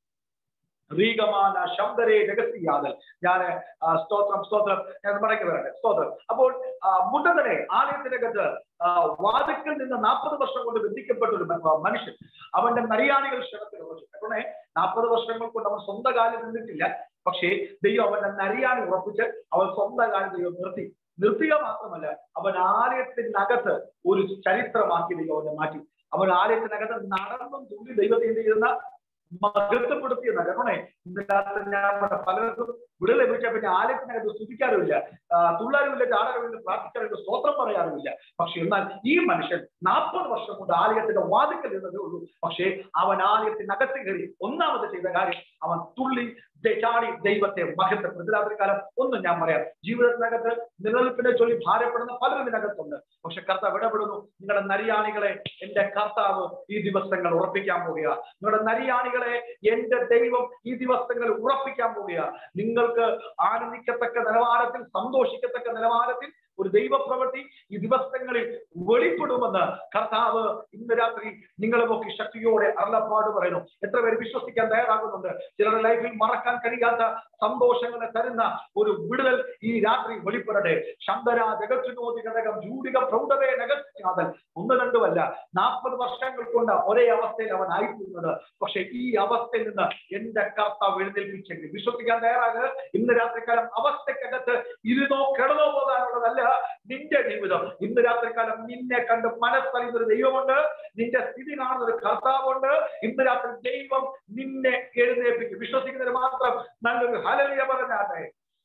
റീഗമാന ശബ്ദരെ രഹസ്യാതൽ ഞാൻ സ്തോത്രം സ്തോത്രം ഞാൻ മടക്കി വരട്ടെ സ്തോത്രം അപ്പോൾ ആ, മുണ്ടതനെ ആലയത്തിനകത്ത് ആ, വാതിക്കൽ നിന്ന് നാൽപ്പത് വർഷം കൊണ്ട് ബന്ധിക്കപ്പെട്ട ഒരു മ- മനുഷ്യൻ അവന്റെ നരിയാണികൾ ക്ഷണത്തിൽ ഉറച്ചു അതുകൊണ്ടേ നാൽപ്പത് വർഷങ്ങൾ കൊണ്ട് അവൻ സ്വന്തം കാലിൽ നിന്നിട്ടില്ല പക്ഷേ ദൈവം അവന്റെ നരിയാണി ഉറപ്പിച്ച് അവൻ സ്വന്തം കാലിൽ ദൈവം നിർത്തി നിർത്തുക മാത്രമല്ല അവൻ ആലയത്തിനകത്ത് ഒരു ചരിത്രമാക്കി ദൈവം അവനെ മാറ്റി അവൻ ആലയത്തിനകത്ത് നടന്നും തുള്ളി ദൈവത്തെ എന്ത് ചെയ്യുന്ന മഹത്വപ്പെടുത്തിയ നഗരണേ ഇന്ന് രാത്രി ഞാൻ പറഞ്ഞ പലർക്കും വിടൽ ലഭിച്ച പിന്നെ ആലയത്തിനകത്ത് സ്തുതിക്കാറുമില്ല ആ, തുള്ളാറുമില്ല ചാടാറുമില്ല പ്രാർത്ഥിക്കാറുമില്ല സ്തോത്രം പറയാറുമില്ല പക്ഷെ എന്നാൽ ഈ മനുഷ്യൻ നാൽപ്പത് വർഷം കൊണ്ട് ആലയത്തിന്റെ വാതിക്കൽ നിന്നതേ ഉള്ളൂ പക്ഷേ അവൻ ആലയത്തിനകത്ത് കയറി ഒന്നാമത് ചെയ്ത കാര്യം അവൻ തുള്ളി ദേ- ചാടി ദൈവത്തെ മഹത്വപ്പെടുത്തി രാത്രി കാലം ഒന്നും ഞാൻ പറയാം ജീവിതത്തിനകത്ത് നിലനിൽപ്പിനെ ചൊല്ലി ഭാരപ്പെടുന്ന പലരും ഇതിനകത്തുണ്ട് പക്ഷെ കർത്താവ് ഇടപെടുന്നു നിങ്ങളുടെ നരിയാണികളെ എന്റെ കർത്താവ് ഈ ദിവസങ്ങൾ ഉറപ്പിക്കാൻ പോകുക നിങ്ങളുടെ നരിയാണികളെ എന്റെ ദൈവം ഈ ദിവസങ്ങൾ ഉറപ്പിക്കാൻ പോകുക നിങ്ങൾക്ക് ആനന്ദിക്കത്തക്ക നിലവാരത്തിൽ സന്തോഷിക്കത്തക്ക നിലവാരത്തിൽ ഒരു ദൈവപ്രവൃത്തി ഈ ദിവസങ്ങളിൽ വെളിപ്പെടുമെന്ന് കർത്താവ് ഇന്ന് രാത്രി നിങ്ങളെ നോക്കി ശക്തിയോടെ അരുളപ്പാട് പറയുന്നു എത്ര പേര് വിശ്വസിക്കാൻ തയ്യാറാകുന്നുണ്ട് ചിലരുടെ ലൈഫിൽ മറക്കാൻ കഴിയാത്ത സന്തോഷങ്ങളെ തരുന്ന ഒരു വിടുതൽ ഈ രാത്രി വെളിപ്പെടട്ടെ ശങ്കര ജഗത്തുനോതി ഘടകം ജൂഡിക പ്രൗഢവേ നഗസ്യാതൽ ഒന്ന് രണ്ടുമല്ല നാൽപ്പത് വർഷങ്ങൾ കൊണ്ട് ഒരേ അവസ്ഥയിൽ അവൻ ആയിത്തീരുന്നത് പക്ഷെ ഈ അവസ്ഥയിൽ നിന്ന് എന്റെ കർത്താവ് എഴുന്നേൽപ്പിച്ചെങ്കിൽ വിശ്വസിക്കാൻ തയ്യാറാകുക ഇന്ന് രാത്രിക്കാലം അവസ്ഥക്കകത്ത് ഇരുന്നോ കിടന്നോ പോകാനുള്ളതല്ല നിന്റെ ജീവിതം ഇന്ന് രാത്രിക്കാലം നിന്നെ കണ്ട് മനസ്സറിയുന്ന ഒരു ദൈവമുണ്ട് നിന്റെ സ്ഥിതി കാണുന്ന ഒരു കർത്താവുണ്ട് ഇന്ന് രാത്രി ദൈവം നിന്നെ എഴുന്നേൽപ്പിക്കും വിശ്വസിക്കുന്നതിന് മാത്രം നല്ലൊരു ഹലലിയ പറഞ്ഞാട്ടെ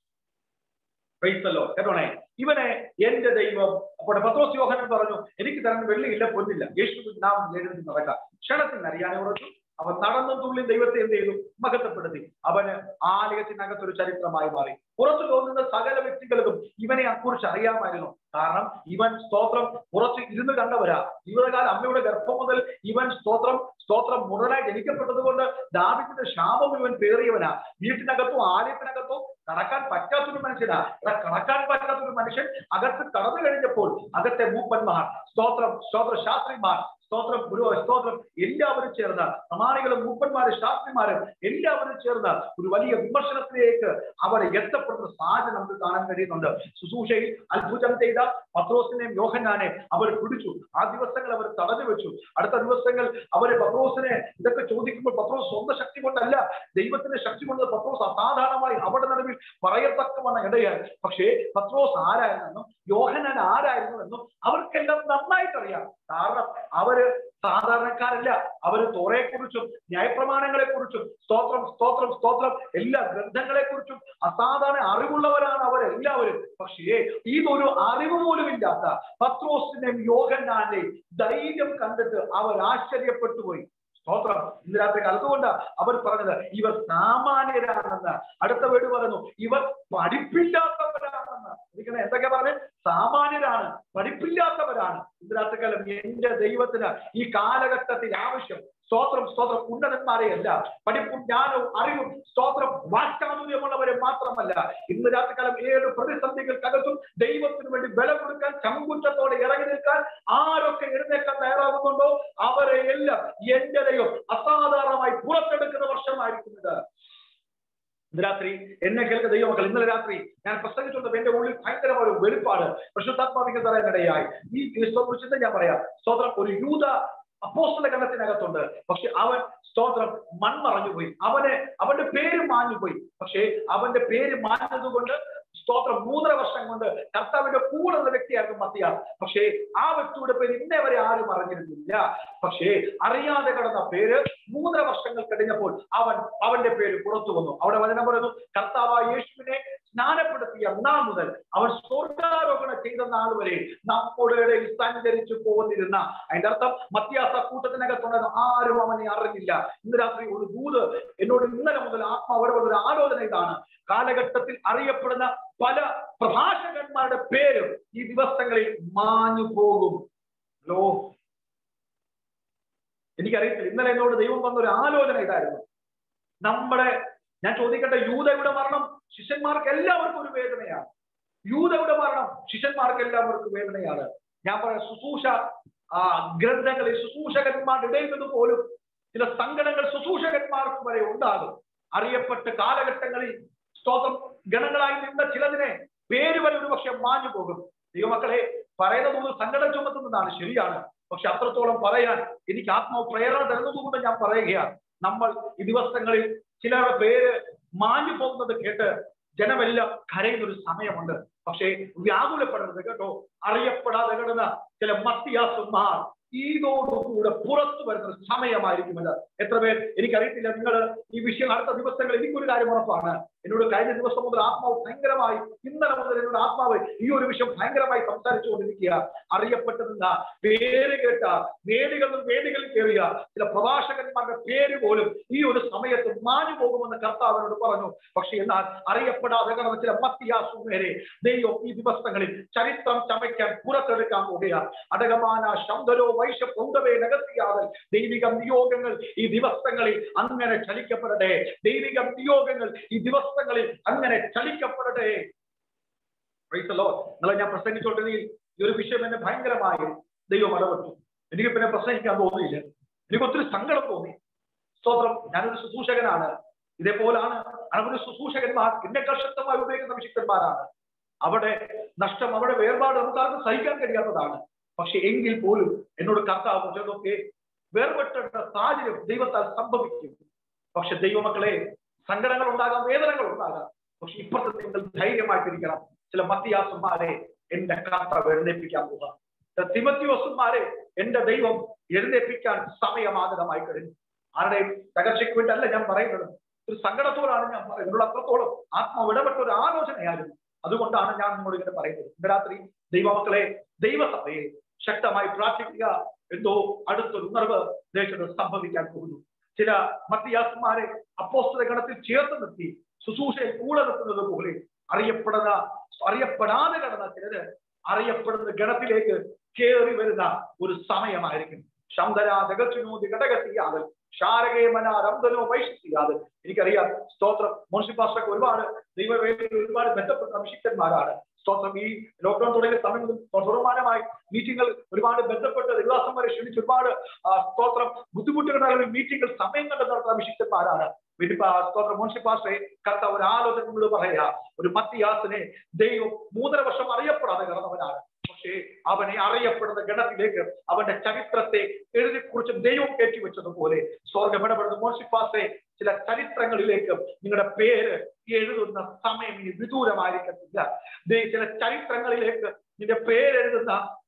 ക്രൈസ്തലോ കേട്ടോണേ ഇവനെ എന്റെ ദൈവം അപ്പോൾ പത്രോസ് യോഹനൻ പറഞ്ഞു എനിക്ക് തരാൻ വെള്ളിയില്ല പൊന്നില്ല യേശു നാം എഴുതി നടക്കാം ക്ഷണത്തിൽ അറിയാനെ ഉറച്ചു അവൻ നടന്നും തുള്ളി ദൈവത്തെ എന്ത് ചെയ്തു മഹത്വപ്പെടുത്തി അവന് ആലയത്തിനകത്തൊരു ചരിത്രമായി മാറി പുറത്തു തോന്നുന്ന സകല വ്യക്തികൾക്കും ഇവനെ കുറിച്ച് അറിയാമായിരുന്നു കാരണം ഇവൻ സ്തോത്രം പുറത്ത് ഇരുന്ന് കണ്ടവരാ ജീവിതകാലം അമ്മയുടെ ഗർഭം മുതൽ ഇവൻ സ്തോത്രം സ്തോത്രം മുഴുവനായി ജനിക്കപ്പെട്ടത് കൊണ്ട് ദാവിദിന്റെ ശാപം ഇവൻ പേറിയവനാ വീട്ടിനകത്തും ആലയത്തിനകത്തും കടക്കാൻ പറ്റാത്തൊരു മനുഷ്യനാ ഇവിടെ കടക്കാൻ പറ്റാത്തൊരു മനുഷ്യൻ അകത്ത് കടന്നു കഴിഞ്ഞപ്പോൾ അകത്തെ മൂപ്പന്മാർ സ്തോത്രം സ്തോത്ര ശാസ്ത്രിമാർ സ്തോത്രം ഗുരു സ്തോത്രം എല്ലാവരും ചേർന്ന് പ്രമാണികളും മൂപ്പന്മാരും ശാസ്ത്രിമാരും എല്ലാവരും ചേർന്ന് ഒരു വലിയ വിമർശനത്തിലേക്ക് അവരെ എത്തപ്പെടുന്ന സാഹചര്യം നമുക്ക് കാണാൻ കഴിയുന്നുണ്ട് ശുശ്രൂഷയിൽ അത്ഭുതം ചെയ്ത പത്രോസിനെയും യോഹന്നാനെ അവർ പിടിച്ചു ആ ദിവസങ്ങൾ അവർ തടഞ്ഞു വെച്ചു അടുത്ത ദിവസങ്ങൾ അവരെ പത്രോസിനെ ഇതൊക്കെ ചോദിക്കുമ്പോൾ പത്രോസ് സ്വന്തം ശക്തി കൊണ്ടല്ല ദൈവത്തിന്റെ ശക്തി കൊണ്ട് പത്രോസ് അസാധാരണമായി അവിടെ നടുവിൽ പറയത്തക്കവണ്ണം ഇടയായി പക്ഷേ പത്രോസ് ആരായിരുന്നെന്നും യോഹനാൻ ആരായിരുന്നുവെന്നും അവർക്കെല്ലാം നന്നായിട്ട് അറിയാം കാരണം അവർ അവര് സാധാരണക്കാരല്ല അവര് തോറയെ കുറിച്ചും ന്യായപ്രമാണങ്ങളെ കുറിച്ചും സ്തോത്രം സ്തോത്രം സ്തോത്രം എല്ലാ ഗ്രന്ഥങ്ങളെ കുറിച്ചും അസാധാരണ അറിവുള്ളവരാണ് അവരെല്ലാവരും പക്ഷേ ഇതൊരു അറിവ് പോലും ഇല്ലാത്ത പത്രോസിന്റെയും യോഹന്നാന്റെയും ധൈര്യം കണ്ടിട്ട് അവർ ആശ്ചര്യപ്പെട്ടു പോയി സ്തോത്രം ഇന്ന് രാത്രി അതുകൊണ്ട് അവർ പറഞ്ഞത് ഇവർ സാമാന്യരാണെന്ന് അടുത്ത വീട് പറഞ്ഞു ഇവർ പഠിപ്പില്ലാത്തവരാണെന്ന് ഇരിക്കണേ എന്തൊക്കെ പറഞ്ഞു സാമാന്യരാണ് പഠിപ്പില്ലാത്തവരാണ് ഇന്ന് രാത്രികാലം എന്റെ ദൈവത്തിന് ഈ കാലഘട്ടത്തിൽ ആവശ്യം സ്തോത്രം സ്തോത്രം ഉന്നതന്മാരെയല്ല പഠിപ്പും ജ്ഞാനവും അറിവും സ്തോത്രം വാക്ചാതുര്യമുള്ളവരെ മാത്രമല്ല ഇന്ന് രാത്രികാലം ഏഴ് പ്രതിസന്ധികൾക്കകത്തും ദൈവത്തിന് വേണ്ടി ബലം കൊടുക്കാൻ ചങ്കുറ്റത്തോടെ ഇറങ്ങി നിൽക്കാൻ ആരൊക്കെ എഴുന്നേക്കാൻ തയ്യാറാകുന്നുണ്ടോ അവരെ എല്ലാം എന്റെ ദൈവം അസാധാരണമായി പുറത്തെടുക്കുന്ന വർഷമായിരിക്കുന്നത് ഇന്ന് രാത്രി എന്നെ കേൾക്കുന്ന ദൈവമക്കൾ ഇന്നലെ രാത്രി ഞാൻ പ്രസംഗിച്ചുകൊണ്ട് എന്റെ ഉള്ളിൽ ഭയങ്കരമായ ഒരു വെളുപ്പാട് പ്രശുദ്ധാത്മാവിക്ക് തരാനിടയായി ഈ ക്രിസ്തോകുറിച്ചിട്ട് ഞാൻ പറയാം സ്തോത്രം ഒരു യൂത അപ്പോസ്തല ഗണത്തിനകത്തുണ്ട് പക്ഷെ അവൻ സ്തോത്രം മൺമറഞ്ഞുപോയി അവന് അവന്റെ പേര് മാഞ്ഞുപോയി പക്ഷേ അവന്റെ പേര് മാഞ്ഞതുകൊണ്ട് സ്തോത്രം മൂന്നര വർഷം കൊണ്ട് കർത്താവിന്റെ കൂടെ ഉള്ള വ്യക്തിയായിരുന്നു മത്തിയ പക്ഷേ ആ വ്യക്തിയുടെ പേര് ഇന്നേ വരെ ആരും അറിഞ്ഞിരുന്നില്ല പക്ഷേ അറിയാതെ കിടന്ന പേര് മൂന്നര വർഷങ്ങൾ കഴിഞ്ഞപ്പോൾ അവൻ അവന്റെ പേര് പുറത്തു വന്നു അവിടെ വചനം പറയുന്നു കർത്താവായ യേശുവിനെ സ്നാനപ്പെടുത്തിയ നാൾ മുതൽ അവൻ സ്വർഗാരോപണം ചെയ്ത നാൾ വരെ നമ്മുടെ ഇടയിൽ സഞ്ചരിച്ചു പോകുന്നിരുന്ന അതിന്റെ അർത്ഥം മത്യാസ കൂട്ടത്തിനകത്തുണ്ടെന്ന് ആരും അവനെ അറിഞ്ഞില്ല ഇന്ന് രാത്രി ഒരു ദൂത് എന്നോട് ഇന്നലെ മുതൽ ആത്മാവിടെ ഒരു ആലോചന ഇതാണ് കാലഘട്ടത്തിൽ അറിയപ്പെടുന്ന പല പ്രഭാഷകന്മാരുടെ പേരും ഈ ദിവസങ്ങളിൽ മാഞ്ഞു പോകും ഹലോ എനിക്കറിയത്തില്ല ഇന്നലെ എന്നോട് ദൈവം വന്ന ഒരു ആലോചന ഇതായിരുന്നു നമ്മുടെ ഞാൻ ചോദിക്കട്ടെ യൂതയുടെ മരണം ശിഷ്യന്മാർക്ക് എല്ലാവർക്കും ഒരു വേദനയാണ് യൂതയുടെ മരണം ശിഷ്യന്മാർക്ക് എല്ലാവർക്കും വേദനയാണ് ഞാൻ പറയാം ശുശ്രൂഷ ആ ഗ്രന്ഥങ്ങളിൽ ശുശ്രൂഷകന്മാരുടെ ഇടയിൽ നിന്ന് പോലും ചില സങ്കടങ്ങൾ ശുശ്രൂഷകന്മാർക്ക് വരെ ഉണ്ടാകും അറിയപ്പെട്ട കാലഘട്ടങ്ങളിൽ സ്തോത്രം ഗണങ്ങളായി നിന്ന ചിലതിനെ പേര് വരെ ഒരു പക്ഷെ മാഞ്ഞു പോകും ദൈവമക്കളെ പറയുന്നത് ഒന്ന് സങ്കടം ചുമത്തുന്നതാണ് ശരിയാണ് പക്ഷെ അത്രത്തോളം പറയാൻ എനിക്ക് ആത്മാവ് പ്രേരണ തരുന്നതുകൊണ്ട് ഞാൻ പറയുകയാണ് നമ്മൾ ഈ ദിവസങ്ങളിൽ ചിലരുടെ പേര് മാഞ്ഞു പോകുന്നത് കേട്ട് ജനമെല്ലാം കരയുന്ന ഒരു സമയമുണ്ട് പക്ഷേ വ്യാകുലപ്പെടരുത് കേട്ടോ അറിയപ്പെടാതെ കിടന്ന ചില മത്തിയാസുമാർ ഈതോടുകൂടെ പുറത്തു വരുന്ന ഒരു സമയമായിരിക്കുമത് എത്ര പേർ എനിക്കറിയത്തില്ല നിങ്ങൾ ഈ വിഷയം അടുത്ത ദിവസങ്ങളിൽ എനിക്കൊരു കാര്യം ഉറപ്പാണ് എന്നോട് കഴിഞ്ഞ ദിവസം മുതൽ ആത്മാവ് ഭയങ്കരമായി ഇന്നലെ മുതൽ എന്നോട് ആത്മാവ് ഈ ഒരു വിഷയം ഭയങ്കരമായി സംസാരിച്ചുകൊണ്ടിരിക്കുക അറിയപ്പെട്ടതെന്ന പേര് കേട്ട വേദികളിൽ വേദികളിൽ കയറിയ ചില പ്രഭാഷകന്മാരുടെ പേര് പോലും ഈ ഒരു സമയത്ത് മാഞ്ഞു പോകുമെന്ന് കർത്താവിനോട് പറഞ്ഞു പക്ഷെ എന്നാൽ അറിയപ്പെടാതെ കിടന്ന ചില മത്തിയാസുമേരെ ദൈവം ഈ ദിവസങ്ങളിൽ ചരിത്രം ചമയ്ക്കാൻ പുറത്തെടുക്കാൻ പോകുകയാണ് അടകമാന ശബ്ദരോ വൈശ പൊന്തവേ നഗത്തിയാതെ ദൈവിക നിയോഗങ്ങൾ ഈ ദിവസങ്ങളിൽ അങ്ങനെ ചലിക്കപ്പെടട്ടെ ദൈവിക നിയോഗങ്ങൾ ഈ ദിവസങ്ങളിൽ അങ്ങനെ ചലിക്കപ്പെടട്ടെ നിങ്ങളെ ഞാൻ പ്രസംഗിച്ചോണ്ടിരിക്കും ഈ ഒരു വിഷയം എന്നെ ഭയങ്കരമായി ദൈവം ഇടപെട്ടു എനിക്ക് പിന്നെ പ്രസംഗിക്കാൻ തോന്നിയില്ല എനിക്ക് ഒത്തിരി സങ്കടം തോന്നി സ്തോത്രം ഞാനൊരു ശുശ്രൂഷകനാണ് ഇതേപോലാണ് അനവധി ശുശ്രൂഷകന്മാർ എന്നെക്കാൾ ശക്തമായി ഉപയോഗിക്കുന്ന വിശുദ്ധന്മാരാണ് അവിടെ നഷ്ടം അവിടെ വേർപാട് നമുക്ക് ആർക്കും സഹിക്കാൻ കഴിയാത്തതാണ് പക്ഷെ എങ്കിൽ പോലും എന്നോട് കർത്താവ് ചിലതൊക്കെ വേർപെട്ട സാഹചര്യം ദൈവത്താൽ സംഭവിക്കും പക്ഷെ ദൈവമക്കളെ സങ്കടങ്ങൾ ഉണ്ടാകാം വേദനകൾ ഉണ്ടാകാം പക്ഷെ ഇപ്പുറത്തെ നിങ്ങൾ ധൈര്യമായിട്ടിരിക്കണം ചില മത്തിയാസന്മാരെ എന്റെ കർത്താവ് എഴുന്നേൽപ്പിക്കാൻ പോകാം ചില തിമത്തിയോസന്മാരെ എന്റെ ദൈവം എഴുന്നേൽപ്പിക്കാൻ സമയമാഗതമായി കഴിഞ്ഞു ആരുടെയും തകർച്ചയ്ക്ക് വേണ്ടിയല്ല ഞാൻ പറയുന്നത് ഒരു സങ്കടത്തോടാണ് ഞാൻ പറയുന്നത് അത്രത്തോളം ആത്മാവ് ഇടപെട്ട ഒരു ആലോചനയായിരുന്നു അതുകൊണ്ടാണ് ഞാൻ നിങ്ങളോട് ഇങ്ങനെ പറയുന്നത് ഇന്ന് രാത്രി ദൈവമക്കളെ ദൈവസഭയെ ശക്തമായി പ്രാർത്ഥിക്കുക എന്തോ അടുത്തൊരു ഉണർവ് ദേശത്ത് സംഭവിക്കാൻ പോകുന്നു ചില മത്തിയാസന്മാരെ അപ്പോസ്തല ഗണത്തിൽ ചേർത്ത് നിർത്തി ശുശ്രൂഷയിൽ കൂടെ നിർത്തുന്നത് പോലെ അറിയപ്പെടുന്ന അറിയപ്പെടാതെ കിടന്ന ചിലര് അറിയപ്പെടുന്ന ഗണത്തിലേക്ക് കയറി വരുന്ന ഒരു സമയമായിരിക്കും ശന്തരാ ജഗത്തിനോതി ഘടകത്തിയാതെ ശാരകേമന രംധനോ വൈശിയാതെ എനിക്കറിയാം സ്തോത്രം മുൻസിപ്പാസ്റ്റൊക്കെ ഒരുപാട് ദൈവവേദിയിൽ ഒരുപാട് ബന്ധപ്പെട്ട അഭിഷിക്തന്മാരാണ് സ്തോത്രം ഈ ലോക്ക്ഡൌൺ തുടങ്ങിയ സമയം മുതൽ തുടർമാനമായി മീറ്റിങ്ങൾ ഒരുപാട് ബന്ധപ്പെട്ട് ദിവസം വരെ ക്ഷണിച്ച് ഒരുപാട് സ്തോത്രം ബുദ്ധിമുട്ടുകളുടെ മീറ്റിംഗുകൾ സമയം കണ്ട് നടത്തുന്ന അഭിഷിക്തന്മാരാണ് സ്തോത്രം മുൻസിപ്പാസ്റ്ററെ കർത്ത ഒരു ആലോചനകളോട് പറയാ ഒരു മത്തിയാസിനെ ദൈവം മൂന്നര വർഷം അറിയപ്പെടാതെ കിടന്നവനാണ് പക്ഷേ അവനെ അറിയപ്പെടുന്ന ഗണത്തിലേക്ക് അവന്റെ ചരിത്രത്തെ എഴുതി കുറിച്ച് ദൈവം കയറ്റി വെച്ചതുപോലെ സ്വർഗം ഇടപെടുന്ന മോശിപ്പാസെ ചില ചരിത്രങ്ങളിലേക്ക് നിങ്ങളുടെ പേര് എഴുതുന്ന സമയം ഇനി വിദൂരമായിരിക്കത്തില്ല ചില ചരിത്രങ്ങളിലേക്ക് നിന്റെ പേരെഴുതുന്ന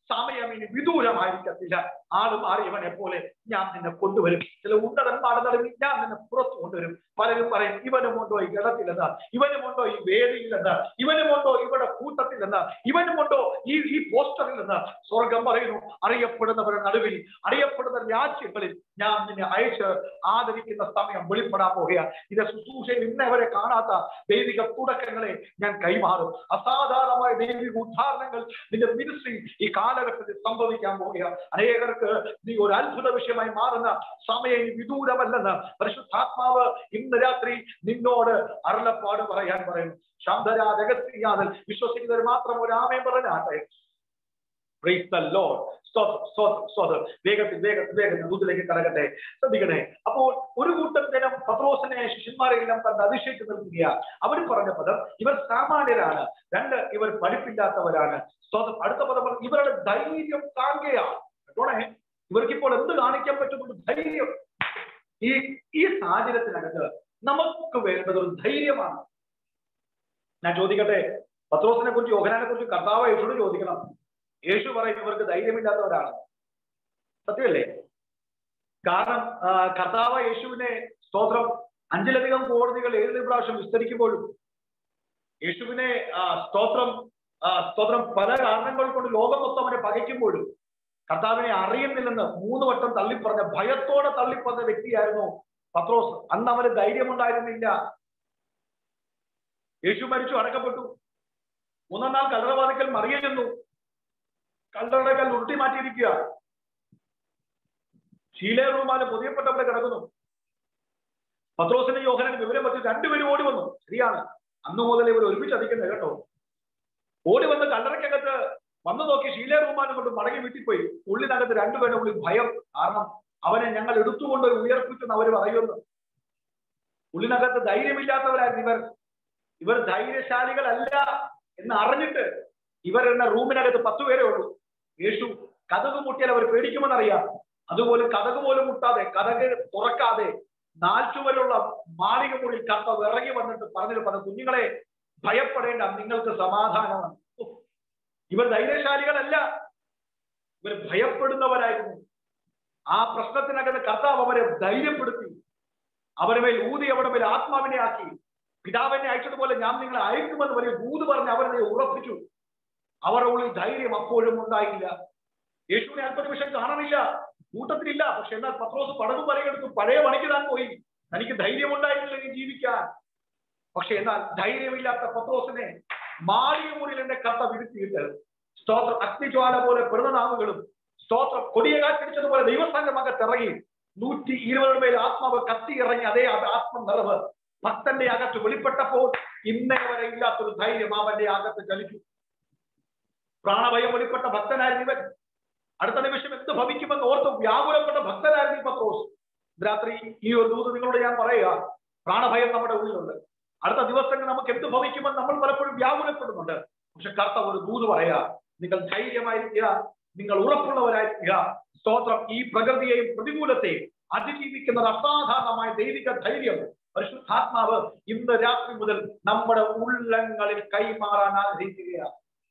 സമയം ഇനി വിദൂരമായിരിക്കത്തില്ല ആള് മാറിയവനെ പോലെ ഞാൻ നിന്നെ കൊണ്ടുവരും ചില ഉന്നതന്മാരുടെ നടുവിൽ ഞാൻ നിന്നെ പുറത്തു കൊണ്ടുവരും പലരും പറയും ഇവനുമുണ്ടോ ഈ ഗണത്തിലെന്ന് ഇവനുമുണ്ടോ ഈ വേദിയിലെന്ന് ഇവനുമുണ്ടോ ഇവിടെ കൂട്ടത്തിലെന്ന് ഇവനുമുണ്ടോ ഈ ഈ പോസ്റ്ററിൽ നിന്ന് സ്വർഗം പറയുന്നു അറിയപ്പെടുന്നവരുടെ നടുവിൽ അറിയപ്പെടുന്ന രാജ്യങ്ങളിൽ ഞാൻ നിന്നെ അയച്ച് ആദരിക്കുന്ന സമയം വെളിപ്പെടാൻ പോകുക ഇത് ശുശ്രൂഷയിൽ ഇന്നേ വരെ കാണാത്ത ദൈവിക തുടക്കങ്ങളെ ഞാൻ കൈമാറും അസാധാരണമായ ദൈവിക ഉദാഹരണങ്ങൾ നിന്റെ മിനിസ്ട്രി ഈ കാലഘട്ടത്തിൽ സംഭവിക്കാൻ പോകുക അനേകർക്ക് നീ ഒരു അത്ഭുത വിഷയമായി മാറുന്ന സമയം ഇനി വിദൂരമല്ലെന്ന് പരിശുദ്ധാത്മാവ് ഇന്ന് രാത്രി നിന്നോട് അരുളപ്പാട് പറയാൻ പറയും ശാന്തരാ രഹസ്യാതൽ വിശ്വസിക്കുന്നവർ മാത്രം ഒരു ആമയം പറഞ്ഞാട്ടെ Praise the Lord. സ്തോത്രം സ്തോത്രം സ്തോത്രം വേഗത്തിൽ വേഗത്തിൽ വേഗത്തിൽ ദൂതിലേക്ക് കടകട്ടെ ശ്രദ്ധിക്കണേ അപ്പോൾ ഒരു കൂട്ടം ജനം പത്രോസിനെ ശിഷ്യന്മാരെല്ലാം കണ്ട് അതിശയിച്ചു നിൽക്കുക അവർ പറഞ്ഞ പദം ഇവർ സാമാന്യരാണ് രണ്ട് ഇവർ പഠിപ്പില്ലാത്തവരാണ് സ്തോത്രം അടുത്ത പദം പറഞ്ഞു, ഇവരുടെ ധൈര്യം കാണുകയാണ് കേട്ടോണേ ഇവർക്ക് ഇപ്പോൾ എന്ത് കാണിക്കാൻ പറ്റുന്നുണ്ട് ധൈര്യം ഈ ഈ സാഹചര്യത്തിനകത്ത് നമുക്ക് വേണ്ടത് ഒരു ധൈര്യമാണ് ഞാൻ ചോദിക്കട്ടെ പത്രോസിനെ കുറിച്ച് യോഹനാനെ കുറിച്ച് കർത്താവ് യേശുയോട് ചോദിക്കണം യേശു പറയും ഇവർക്ക് ധൈര്യമില്ലാത്തവരാണ് സത്യമല്ലേ കാരണം ആ, കർത്താവ് യേശുവിനെ സ്തോത്രം അഞ്ചിലധികം കോടതികൾ ഏഴ് പ്രാവശ്യം വിസ്തരിക്കുമ്പോഴും യേശുവിനെ ആ, സ്തോത്രം ആ, സ്തോത്രം പല കാരണങ്ങൾ കൊണ്ട് ലോകം മൊത്തം അവനെ പകയ്ക്കുമ്പോഴും കർത്താവിനെ അറിയുന്നില്ലെന്ന് മൂന്ന് വട്ടം തള്ളിപ്പറഞ്ഞ ഭയത്തോടെ തള്ളിപ്പറഞ്ഞ വ്യക്തിയായിരുന്നു പത്രോസ് അന്ന് അവന് ധൈര്യമുണ്ടായിരുന്നില്ല യേശു മരിച്ചു അടക്കപ്പെട്ടു മൂന്നാം നാൾ കല്ലറവാതിക്കൽ മറിയുന്നു കല്ലറയുടെ കല്ല് ഉരുട്ടി മാറ്റിയിരിക്കുക ശീലേ റൂമാല് പൊതിയപ്പെട്ടവിടെ കിടക്കുന്നു പത്രോസിന്റെ യോഹനന് വിവരം പറ്റി രണ്ടുപേരും ഓടി വന്നു ശരിയാണ് അന്ന് മുതൽ ഇവർ ഒരുമിച്ച് അധിക്കുന്നത് കേട്ടോ ഓടി വന്ന് കല്ലറയ്ക്കകത്ത് വന്നു നോക്കി ശീലേ റൂമാനും കൊണ്ട് മടങ്ങി വീട്ടിൽ പോയി ഉള്ളിനകത്ത് രണ്ടുപേരുടെ ഉള്ളിൽ ഭയം കാരണം അവനെ ഞങ്ങൾ എടുത്തുകൊണ്ട് ഒരു ഉയർപ്പിച്ചെന്ന് അവർ പറയുന്നു ഉള്ളിനകത്ത് ധൈര്യമില്ലാത്തവരായിരുന്നു ഇവർ ഇവർ ധൈര്യശാലികളല്ല എന്ന് അറിഞ്ഞിട്ട് ഇവർ എന്ന റൂമിനകത്ത് പത്ത് പേരേ ഉള്ളൂ യേശു കഥക് മുട്ടിയാൽ അവർ പേടിക്കുമെന്നറിയാം അതുപോലെ കഥക് പോലും മുട്ടാതെ കഥക് തുറക്കാതെ നാൽച്ചുവരുള്ള മാളിക മുറിയിൽ കപ്പ ഇറങ്ങി വന്നിട്ട് പറഞ്ഞിട്ട് പറഞ്ഞു കുഞ്ഞുങ്ങളെ ഭയപ്പെടേണ്ട നിങ്ങൾക്ക് സമാധാനമാണ് ഉഫ്. ഇവർ ധൈര്യശാലികളല്ല ഇവർ ഭയപ്പെടുന്നവരായിരുന്നു ആ പ്രശ്നത്തിനകത്ത് കർത്താവ് അവരെ ധൈര്യപ്പെടുത്തി അവരുടെ മേൽ ഊതി അവരുടെ മേൽ ആത്മാവിനെ ആക്കി പിതാവിനെ അയച്ചതുപോലെ ഞാൻ നിങ്ങളെ അയക്കുമെന്ന് വലിയ ദൂത് പറഞ്ഞ് അവരെ ഉറപ്പിച്ചു അവരുടെ ഉള്ളിൽ ധൈര്യം അപ്പോഴും ഉണ്ടായില്ല യേശുവിനെ അല്പനിമിഷം കാണാനില്ല കൂട്ടത്തിലില്ല പക്ഷെ എന്നാൽ പത്രോസ് പടകും പലയെടുത്തു പഴയ പണിക്ക് താൻ പോയി തനിക്ക് ധൈര്യം ഉണ്ടായിരുന്നില്ലെങ്കിൽ ജീവിക്കാൻ പക്ഷെ എന്നാൽ ധൈര്യമില്ലാത്ത പത്രോസിനെ മാളിക മുറിയിൽ എന്റെ കത്ത വിരുത്തിയിട്ട് സ്തോത്രം അഗ്നിജ്വാല പോലെ പിറന്നാവുകളും സ്തോത്രം കൊടിയ കാറ്റിടിച്ചതുപോലെ ദൈവസംഘം അകത്തിറങ്ങി നൂറ്റി ഇരുപത് മേൽ ആത്മാവ് കത്തി ഇറങ്ങി അതേ അത് ആത്മ നിറവ് ഭക്തന്റെ അകത്ത് വെളിപ്പെട്ടപ്പോൾ ഇന്നേ വരെ ഇല്ലാത്തൊരു ധൈര്യം അവന്റെ അകത്ത് ചലിച്ചു പ്രാണഭയം വെളിപ്പെട്ട ഭക്തനായിരുന്നു ഇവൻ അടുത്ത നിമിഷം എന്ത് ഭവിക്കുമെന്ന് ഓർത്ത് വ്യാകുലപ്പെട്ട ഭക്തനായിരുന്നു ഈ പത്രോസ് രാത്രി ഈ ഒരു ദൂത് നിങ്ങളോട് ഞാൻ പറയുക പ്രാണഭയം നമ്മുടെ ഉള്ളിലുണ്ട് അടുത്ത ദിവസങ്ങൾ നമുക്ക് എന്ത് ഭവിക്കുമെന്ന് നമ്മൾ പലപ്പോഴും വ്യാകുലപ്പെടുന്നുണ്ട് പക്ഷെ കർത്താവ് ഒരു ദൂത് പറയാ നിങ്ങൾ ധൈര്യമായിരിക്കുക നിങ്ങൾ ഉറപ്പുള്ളവരായിരിക്കുക സ്തോത്രം ഈ പ്രകൃതിയെയും പ്രതികൂലത്തെയും അതിജീവിക്കുന്നത് അസാധാരണമായ ദൈവിക ധൈര്യം പരിശുദ്ധാത്മാവ് ഇന്ന് രാത്രി മുതൽ നമ്മുടെ ഉള്ളങ്ങളിൽ കൈമാറാൻ ആഗ്രഹിക്കുകയാണ്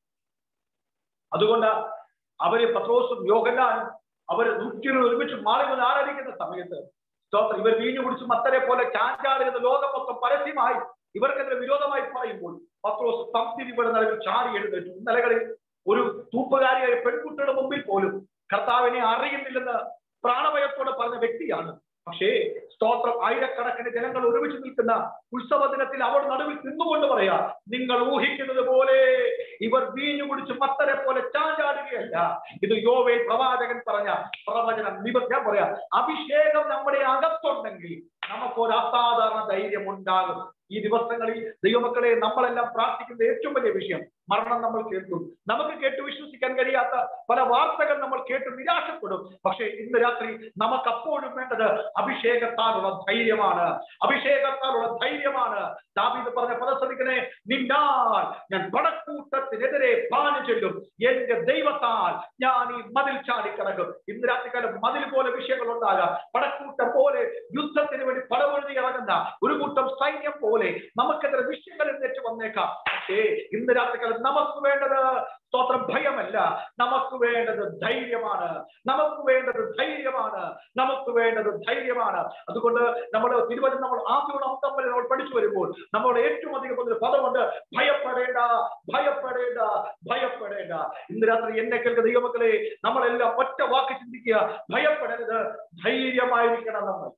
അതുകൊണ്ട് അവര് പത്രോസും യോഹന്നാനും അവർ നൂറ്റികൾ ഒരുമിച്ച് മാറി വന്ന് ആരാധിക്കുന്ന സമയത്ത് സ്തോത്രം ഇവർ വീഞ്ഞു കുടിച്ച് മത്തരെ പോലെ ചാഞ്ചാടുന്ന ലോകം മൊത്തം പരസ്യമായി ഇവർക്കെതിരെ വിരോധമായി പറയുമ്പോൾ പത്രോസ് തമ്പിരിവിടെ നിലവിൽ ചാടി എഴുന്നേറ്റു ഇന്നലകളിൽ ഒരു തൂപ്പുകാരിയായ പെൺകുട്ടിയുടെ മുമ്പിൽ പോലും കർത്താവിനെ അറിയുന്നില്ലെന്ന് പ്രാണഭയത്തോടെ പറഞ്ഞ വ്യക്തിയാണ് പക്ഷേ സ്തോത്രം ആയിരക്കണക്കിന് ജനങ്ങൾ ഒരുമിച്ച് നിൽക്കുന്ന ഉത്സവ ദിനത്തിൽ അവൾ നടുവിൽ നിന്നുകൊണ്ട് പറയാ നിങ്ങൾ ഊഹിക്കുന്നത് പോലെ ഇവർ വീഞ്ഞു കുടിച്ച് മത്തരെ പോലെ ചാഞ്ചാടുകയല്ല ഇത് യോവേ പ്രവാചകൻ പറഞ്ഞ പ്രവചനം നിവർ ഞാൻ പറയാ അഭിഷേകം നമ്മുടെ അകത്തുണ്ടെങ്കിൽ നമുക്ക് ഒരു അസാധാരണ ധൈര്യം ഉണ്ടാകും ഈ ദിവസങ്ങളിൽ ദൈവമക്കളെ നമ്മളെല്ലാം പ്രാർത്ഥിക്കുന്ന ഏറ്റവും വലിയ വിഷയം മരണം നമ്മൾ കേൾക്കും നമുക്ക് കേട്ട് വിശ്വസിക്കാൻ കഴിയാത്ത പല വാർത്തകൾ നമ്മൾ കേട്ട് നിരാശപ്പെടും പക്ഷേ ഇന്ന് രാത്രി നമുക്ക് അപ്പോഴും വേണ്ടത് അഭിഷേകത്താലുള്ള ധൈര്യമാണ് അഭിഷേകത്താലുള്ള ധൈര്യമാണ് ദാവീദ് പറഞ്ഞ പദശ്രമിക്കണേ നിന്നാൽ ഞാൻ പടക്കൂട്ടത്തിനെതിരെ പാഞ്ഞു ചെല്ലും എന്റെ ദൈവത്താൽ ഞാൻ ഈ മതിൽ ചാടിക്കിടക്കും ഇന്ന് രാത്രിക്കാലം മതിൽ പോലെ വിഷയങ്ങൾ ഉണ്ടാകാം പടക്കൂട്ടം പോലെ യുദ്ധത്തിന് വേണ്ടി പടവെഴുതി ഇറങ്ങുന്ന ഒരു കൂട്ടം സൈന്യം പോലെ നമുക്കെതിരെ വിഷയങ്ങൾ എഴുന്നേറ്റ് വന്നേക്കാം പക്ഷേ ഇന്ന് രാത്രിക്കാലം നമുക്ക് വേണ്ടത് സ്തോത്രം ഭയമല്ല നമുക്ക് വേണ്ടത് ധൈര്യമാണ് നമുക്ക് വേണ്ടത് ധൈര്യമാണ് നമുക്ക് വേണ്ടത് ധൈര്യമാണ് അതുകൊണ്ട് നമ്മൾ തിരുവനന്തപുരം നമ്മൾ ആദ്യയോട് അന്തമ്പലെ നമ്മൾ പഠിച്ചു വരുമ്പോൾ നമ്മളോട് ഏറ്റവും അധികം ഒരു പദമുണ്ട് ഭയപ്പെടേണ്ട ഭയപ്പെടേണ്ട ഭയപ്പെടേണ്ട ഇന്ന് രാത്രി എന്നെ കേൾക്കുന്ന ദൈവമക്കളെ നമ്മളെല്ലാം ഒറ്റ വാക്ക് ചിന്തിക്കുക ഭയപ്പെടരുത് ധൈര്യമായിരിക്കണം നമ്മൾ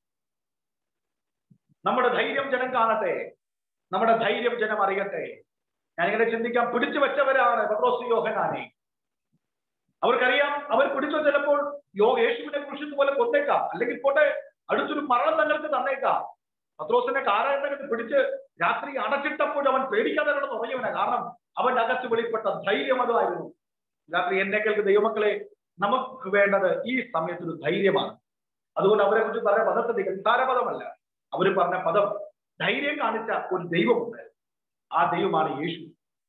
നമ്മുടെ ധൈര്യം ജനം കാണട്ടെ നമ്മുടെ ധൈര്യം ജനം അറിയട്ടെ ഞാനിങ്ങനെ ചിന്തിക്കാം പിടിച്ചു വെച്ചവരാണ് പത്രോസ് യോഹനാനെ അവർക്കറിയാം അവർ പിടിച്ചു ചിലപ്പോൾ യോ യേശുവിനെ കുറിച്ച് പോലെ കൊന്നേക്കാം അല്ലെങ്കിൽ പോട്ടെ അടുത്തൊരു മരണം തങ്ങൾക്ക് തന്നേക്കാം പത്രോസിനെ കാരാഗ്രഹത്തിൽ പിടിച്ച് രാത്രി അടച്ചിട്ടപ്പോൾ അവൻ പേടിക്കാതെ കിടന്ന് ഉറങ്ങിയവനാ കാരണം അവന്റെ അകത്ത് വെളിപ്പെട്ട ധൈര്യം അതായിരുന്നു രാത്രി എന്നെ കേൾക്ക് ദൈവമക്കളെ നമുക്ക് വേണ്ടത് ഈ സമയത്തൊരു ധൈര്യമാണ് അതുകൊണ്ട് അവരെ കുറിച്ച് പറഞ്ഞ പദത്തെ നിസ്സാരപദമല്ല അവർ പറഞ്ഞ പദം ധൈര്യം കാണിച്ച ഒരു ദൈവമുണ്ട് ആ ദൈവമാണ് യേശു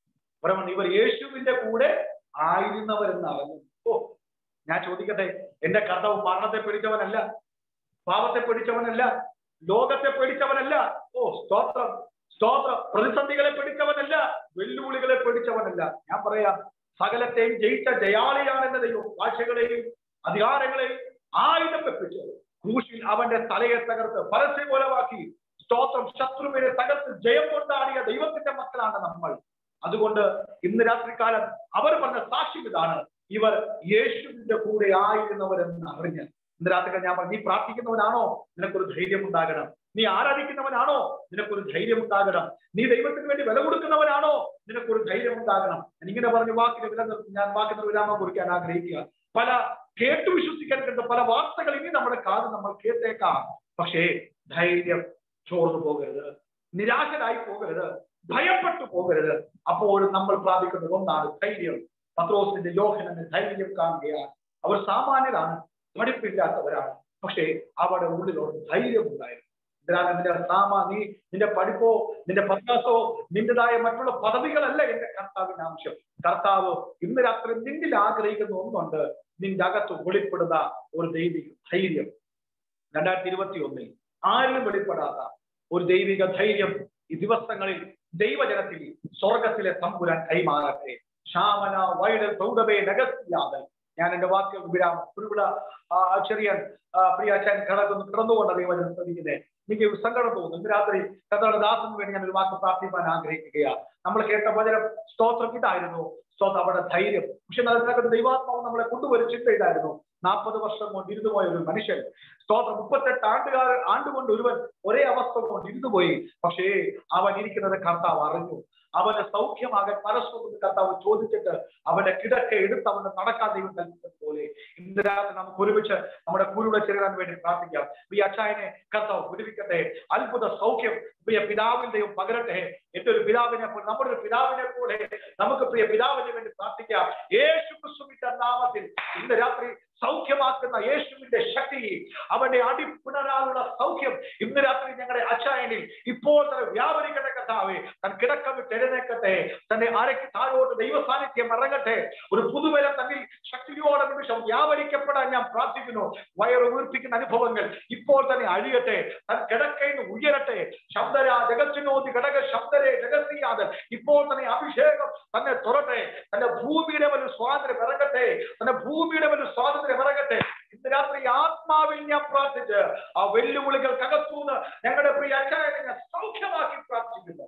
പരമ ഇവർ യേശുവിന്റെ കൂടെ ആയിരുന്നവരെന്ന് അറിഞ്ഞു ഓ ഞാൻ ചോദിക്കട്ടെ എന്റെ കർത്താവ് മരണത്തെ പിടിച്ചവനല്ല പാപത്തെ പിടിച്ചവനല്ല ലോകത്തെ പിടിച്ചവനല്ല ഓ സ്തോത്രം സ്തോത്രം പ്രതിസന്ധികളെ പിടിച്ചവനല്ല വെല്ലുവിളികളെ പിടിച്ചവനല്ല ഞാൻ പറയാം സകലത്തെയും ജയിച്ച ജയാളിയാണ് എന്ന ദൈവം ഭാഷകളെയും അധികാരങ്ങളെയും ആയുധപ്പെപ്പിച്ച് ക്രൂശിൽ അവന്റെ തലയെ തകർത്ത് പരസ്യ കൊലവാക്കി സ്തോത്രം ശത്രുവിനെ തകർത്ത് ജയം കൊണ്ടാടിയ ദൈവത്തിന്റെ മക്കളാണ് നമ്മൾ അതുകൊണ്ട് ഇന്ന് രാത്രികാലം അവർ പറഞ്ഞ സാക്ഷ്യം ഇതാണ് ഇവർ യേശുവിന്റെ കൂടെ ആയിരുന്നവരെന്ന് അറിഞ്ഞ് ഇന്ന് രാത്രി ഞാൻ പറഞ്ഞു നീ പ്രാർത്ഥിക്കുന്നവനാണോ നിനക്കൊരു ധൈര്യം ഉണ്ടാകണം നീ ആരാധിക്കുന്നവനാണോ നിനക്കൊരു ധൈര്യം ഉണ്ടാകണം നീ ദൈവത്തിന് വേണ്ടി വില കൊടുക്കുന്നവനാണോ നിനക്കൊരു ധൈര്യം ഉണ്ടാകണം ഇങ്ങനെ പറഞ്ഞ് വാക്കിന് വില നിർത്തി ഞാൻ വാക്കിന് വിരാമം കുറിക്കാൻ ആഗ്രഹിക്കുക പല കേട്ടു വിശ്വസിക്കാൻ കിട്ടുന്ന പല വാർത്തകൾ ഇനി നമ്മുടെ കാത് നമ്മൾ കേട്ടേക്കാം പക്ഷേ ധൈര്യം ചോർന്നു പോകരുത് നിരാശരായി പോകരുത് ഭയപ്പെട്ടു പോകരുത് അപ്പോൾ നമ്മൾ പ്രാപിക്കുന്നത് ഒന്നാണ് ധൈര്യം പത്രോസിന്റെ യോഹനന് ധൈര്യം കാണുകയാണ് അവർ സാമാന്യരാണ് പഠിപ്പില്ലാത്തവരാണ് പക്ഷേ അവരുടെ ഉള്ളിലോട് ധൈര്യം ഉണ്ടായിരുന്നു എന്തിനാണ് നിന്റെ സാമാ നീ നിന്റെ പഠിപ്പോ നിന്റെ പത്രാസോ നിന്റേതായ മറ്റുള്ള പദവികളല്ല എന്റെ കർത്താവിന് ആവശ്യം കർത്താവ് ഇന്ന് രാത്രി നിന്നിൽ ആഗ്രഹിക്കുന്ന ഒന്നുണ്ട് നിന്റെ അകത്ത് വെളിപ്പെടുന്ന ഒരു ദൈവിക ധൈര്യം രണ്ടായിരത്തി ഇരുപത്തി ഒന്നിൽ ആരിലും വെളിപ്പെടാത്ത ഒരു ദൈവിക ധൈര്യം ഈ ദിവസങ്ങളിൽ ദൈവജനത്തിൽ സ്വർഗത്തിലെ തമ്പുരാൻ കൈമാറട്ടെ ശാമന വൈഡൽ പ്രൗഢവേ നഗസ്യാതൽ ഞാൻ എന്റെ വാക്കുകൾ വിരാമം കുരുവിട ചെറിയ പ്രിയാച്ചാൻ കിടക്കുന്നു കിടന്നുകൊണ്ട് ദൈവജനം ശ്രദ്ധിക്കുന്നത് എനിക്ക് സങ്കടം തോന്നുന്നു ഇന്ന് രാത്രി കഥയുടെ ദാസന് വേണ്ടി ഞാൻ ഒരു വാക്ക് പ്രാർത്ഥിക്കാൻ ആഗ്രഹിക്കുകയാണ് നമ്മൾ കേട്ട വചനം സ്തോത്രം ഇതായിരുന്നു സ്തോത്രം അവിടെ ധൈര്യം പക്ഷെ അതിനകത്ത് ദൈവാത്മാവ് നമ്മളെ കൊണ്ടുവരും ചിന്ത ഇതായിരുന്നു നാൽപ്പത് വർഷം കൊണ്ട് ഇരുന്നു പോയ ഒരു മനുഷ്യൻ സ്തോത്രം മുപ്പത്തെട്ട് ആണ്ടുകാർ ആണ്ടുകൊണ്ട് ഒരുവൻ ഒരേ അവസ്ഥ കൊണ്ട് ഇരുന്നു പോയി പക്ഷേ അവൻ ഇരിക്കുന്നത് കർത്താവ് അറിഞ്ഞു അവന് സൗഖ്യമാകാൻ മനസ്സുകൊണ്ട് കർത്താവ് ചോദിച്ചിട്ട് അവന്റെ കിടക്ക എടുത്ത് അവന് നടക്കാൻ ദൈവം കൽപ്പിച്ചത് പോലെ ഇന്ന് രാത്രി നമുക്ക് ഒരുമിച്ച് നമ്മുടെ കൂടെ ചേരാൻ വേണ്ടി പ്രാർത്ഥിക്കാം ഈ അച്ചായനെ കർത്താവ് വിടുവിക്കട്ടെ അത്ഭുത സൗഖ്യം പ്രിയ പിതാവിന്റെ ദൈവം പകരട്ടെ എന്റെ ഒരു പിതാവിനെ പോലെ നമ്മുടെ ഒരു പിതാവിനെ പോലെ നമുക്ക് പ്രിയ പിതാവിന് വേണ്ടി പ്രാർത്ഥിക്കാം യേശു ക്രിസ്തുവിന്റെ നാമത്തിൽ ഇന്ന് രാത്രി സൗഖ്യമാക്കുന്ന യേശുവിന്റെ ശക്തി അവന്റെ അടിപ്പുണരാനുള്ള സൗഖ്യം ഇന്ന് രാത്രി ഞങ്ങളുടെ അച്ചായനിൽ ഇപ്പോൾ തന്നെ വ്യാപരിക്കട്ടെ കർത്താവെ തൻ കിടക്കം വിട്ട് എഴുന്നേക്കട്ടെ തന്നെ അരയ്ക്ക് താഴോട്ട് ദൈവ സാന്നിധ്യം ഇറങ്ങട്ടെ ഒരു പുതുബലം തന്നിൽ ശക്തിയോടെ നിമിഷം വ്യാപരിക്കപ്പെടാൻ ഞാൻ പ്രാർത്ഥിക്കുന്നു വയറ് വീർപ്പിക്കുന്ന അനുഭവങ്ങൾ ഇപ്പോൾ തന്നെ അഴിയട്ടെ തൻ കിടക്കയിൽ നിന്ന് ഉയരട്ടെ ശബ്ദരാ ജഗത്തിനോതി ഘടക ശബ്ദരെ ജഗസിയാതെ ഇപ്പോൾ തന്നെ അഭിഷേകം തന്നെ തുറട്ടെ തന്റെ ഭൂമിയുടെ ഒരു സ്വാതന്ത്ര്യം ഇറങ്ങട്ടെ തന്റെ ഭൂമിയുടെ ഒരു സ്വാതന്ത്ര്യം ഇറങ്ങട്ടെ ഇന്ന് രാത്രി ആത്മാവിൽ ഞാൻ പ്രാർത്ഥിച്ച് ആ വെല്ലുവിളികൾക്കകത്തുനിന്ന് ഞങ്ങളുടെ പ്രിയ അച്ഛനെ ഞാൻ സൗഖ്യമാക്കി പ്രാർത്ഥിക്കുന്നു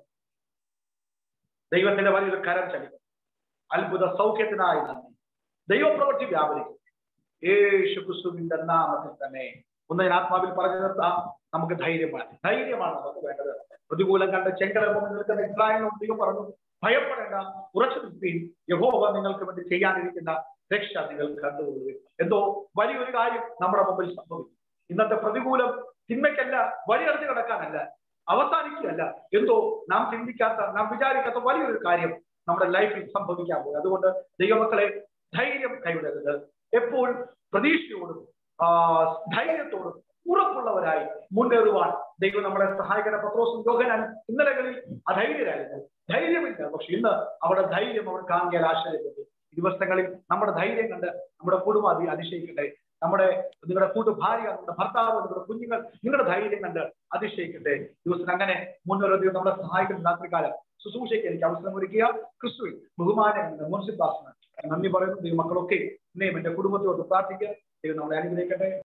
ദൈവത്തിന്റെ വലിയൊരു കരം ചലിക്കും അത്ഭുത സൗഖ്യത്തിനായി നന്ദി ദൈവപ്രവൃത്തി വ്യാപരിക്കും യേശു ക്രിസ്തുവിന്റെ നാമത്തിൽ തന്നെ ഒന്ന് ഞാൻ ആത്മാവിൽ പറഞ്ഞു നിർത്താം നമുക്ക് ധൈര്യമാണ് ധൈര്യമാണ് നമുക്ക് വേണ്ടത് പ്രതികൂലം കണ്ട് ചെങ്കടൽ നിൽക്കുന്ന ഇസ്രായേലിനോട് ദൈവം പറഞ്ഞു ഭയപ്പെടേണ്ട ഉറച്ചു നിൽപ്പീൻ യഹോവ നിങ്ങൾക്ക് വേണ്ടി ചെയ്യാനിരിക്കുന്ന രക്ഷ നിങ്ങൾ കണ്ടുകൊള്ളുക എന്തോ വലിയൊരു കാര്യം നമ്മുടെ മുമ്പിൽ സംഭവിക്കും ഇന്നത്തെ പ്രതികൂലം തിന്മയ്ക്കല്ല വഴിയറിഞ്ഞു കിടക്കാനല്ല അവസാനിക്കുകയല്ല എന്തോ നാം ചിന്തിക്കാത്ത നാം വിചാരിക്കാത്ത വലിയൊരു കാര്യം നമ്മുടെ ലൈഫിൽ സംഭവിക്കാൻ പോകും അതുകൊണ്ട് ദൈവമക്കളെ ധൈര്യം കൈവിടരുത് എപ്പോഴും പ്രതീക്ഷയോടും ആ ധൈര്യത്തോടും ഉറപ്പുള്ളവരായി മുന്നേറുവാൻ ദൈവം നമ്മളെ സഹായിക്കുന്ന പത്രോസും യോഹനാൻ ഇന്നലകളിൽ അധൈര്യരായിരുന്നു ധൈര്യമില്ല പക്ഷെ ഇന്ന് അവിടെ ധൈര്യം അവർ കാണുകയാൽ ആശ്ചര്യപ്പെട്ടു ദിവസങ്ങളിൽ നമ്മുടെ ധൈര്യം കണ്ട് നമ്മുടെ കുടുംബം അതി അതിശയിക്കട്ടെ നമ്മുടെ നിങ്ങളുടെ കൂട്ടു ഭാര്യ നിങ്ങളുടെ ഭർത്താവ് നിങ്ങളുടെ കുഞ്ഞുങ്ങൾ നിങ്ങളുടെ ധൈര്യം കണ്ട് അതിശയിക്കട്ടെ ദിവസം അങ്ങനെ മുന്നോട്ട് നമ്മളെ സഹായിക്കുന്ന രാത്രികാലം ശുശ്രൂഷയ്ക്ക് എനിക്ക് അവസരം ഒരുക്കുക ക്രിസ്തുവിൽ ബഹുമാനം മുൻസിപ്പാസിന് നന്ദി പറയുന്നു ദൈവമക്കളൊക്കെ ഇന്നേയും എന്റെ കുടുംബത്തോട് പ്രാർത്ഥിക്കുക ദൈവം നമ്മളെ അനുഗ്രഹിക്കട്ടെ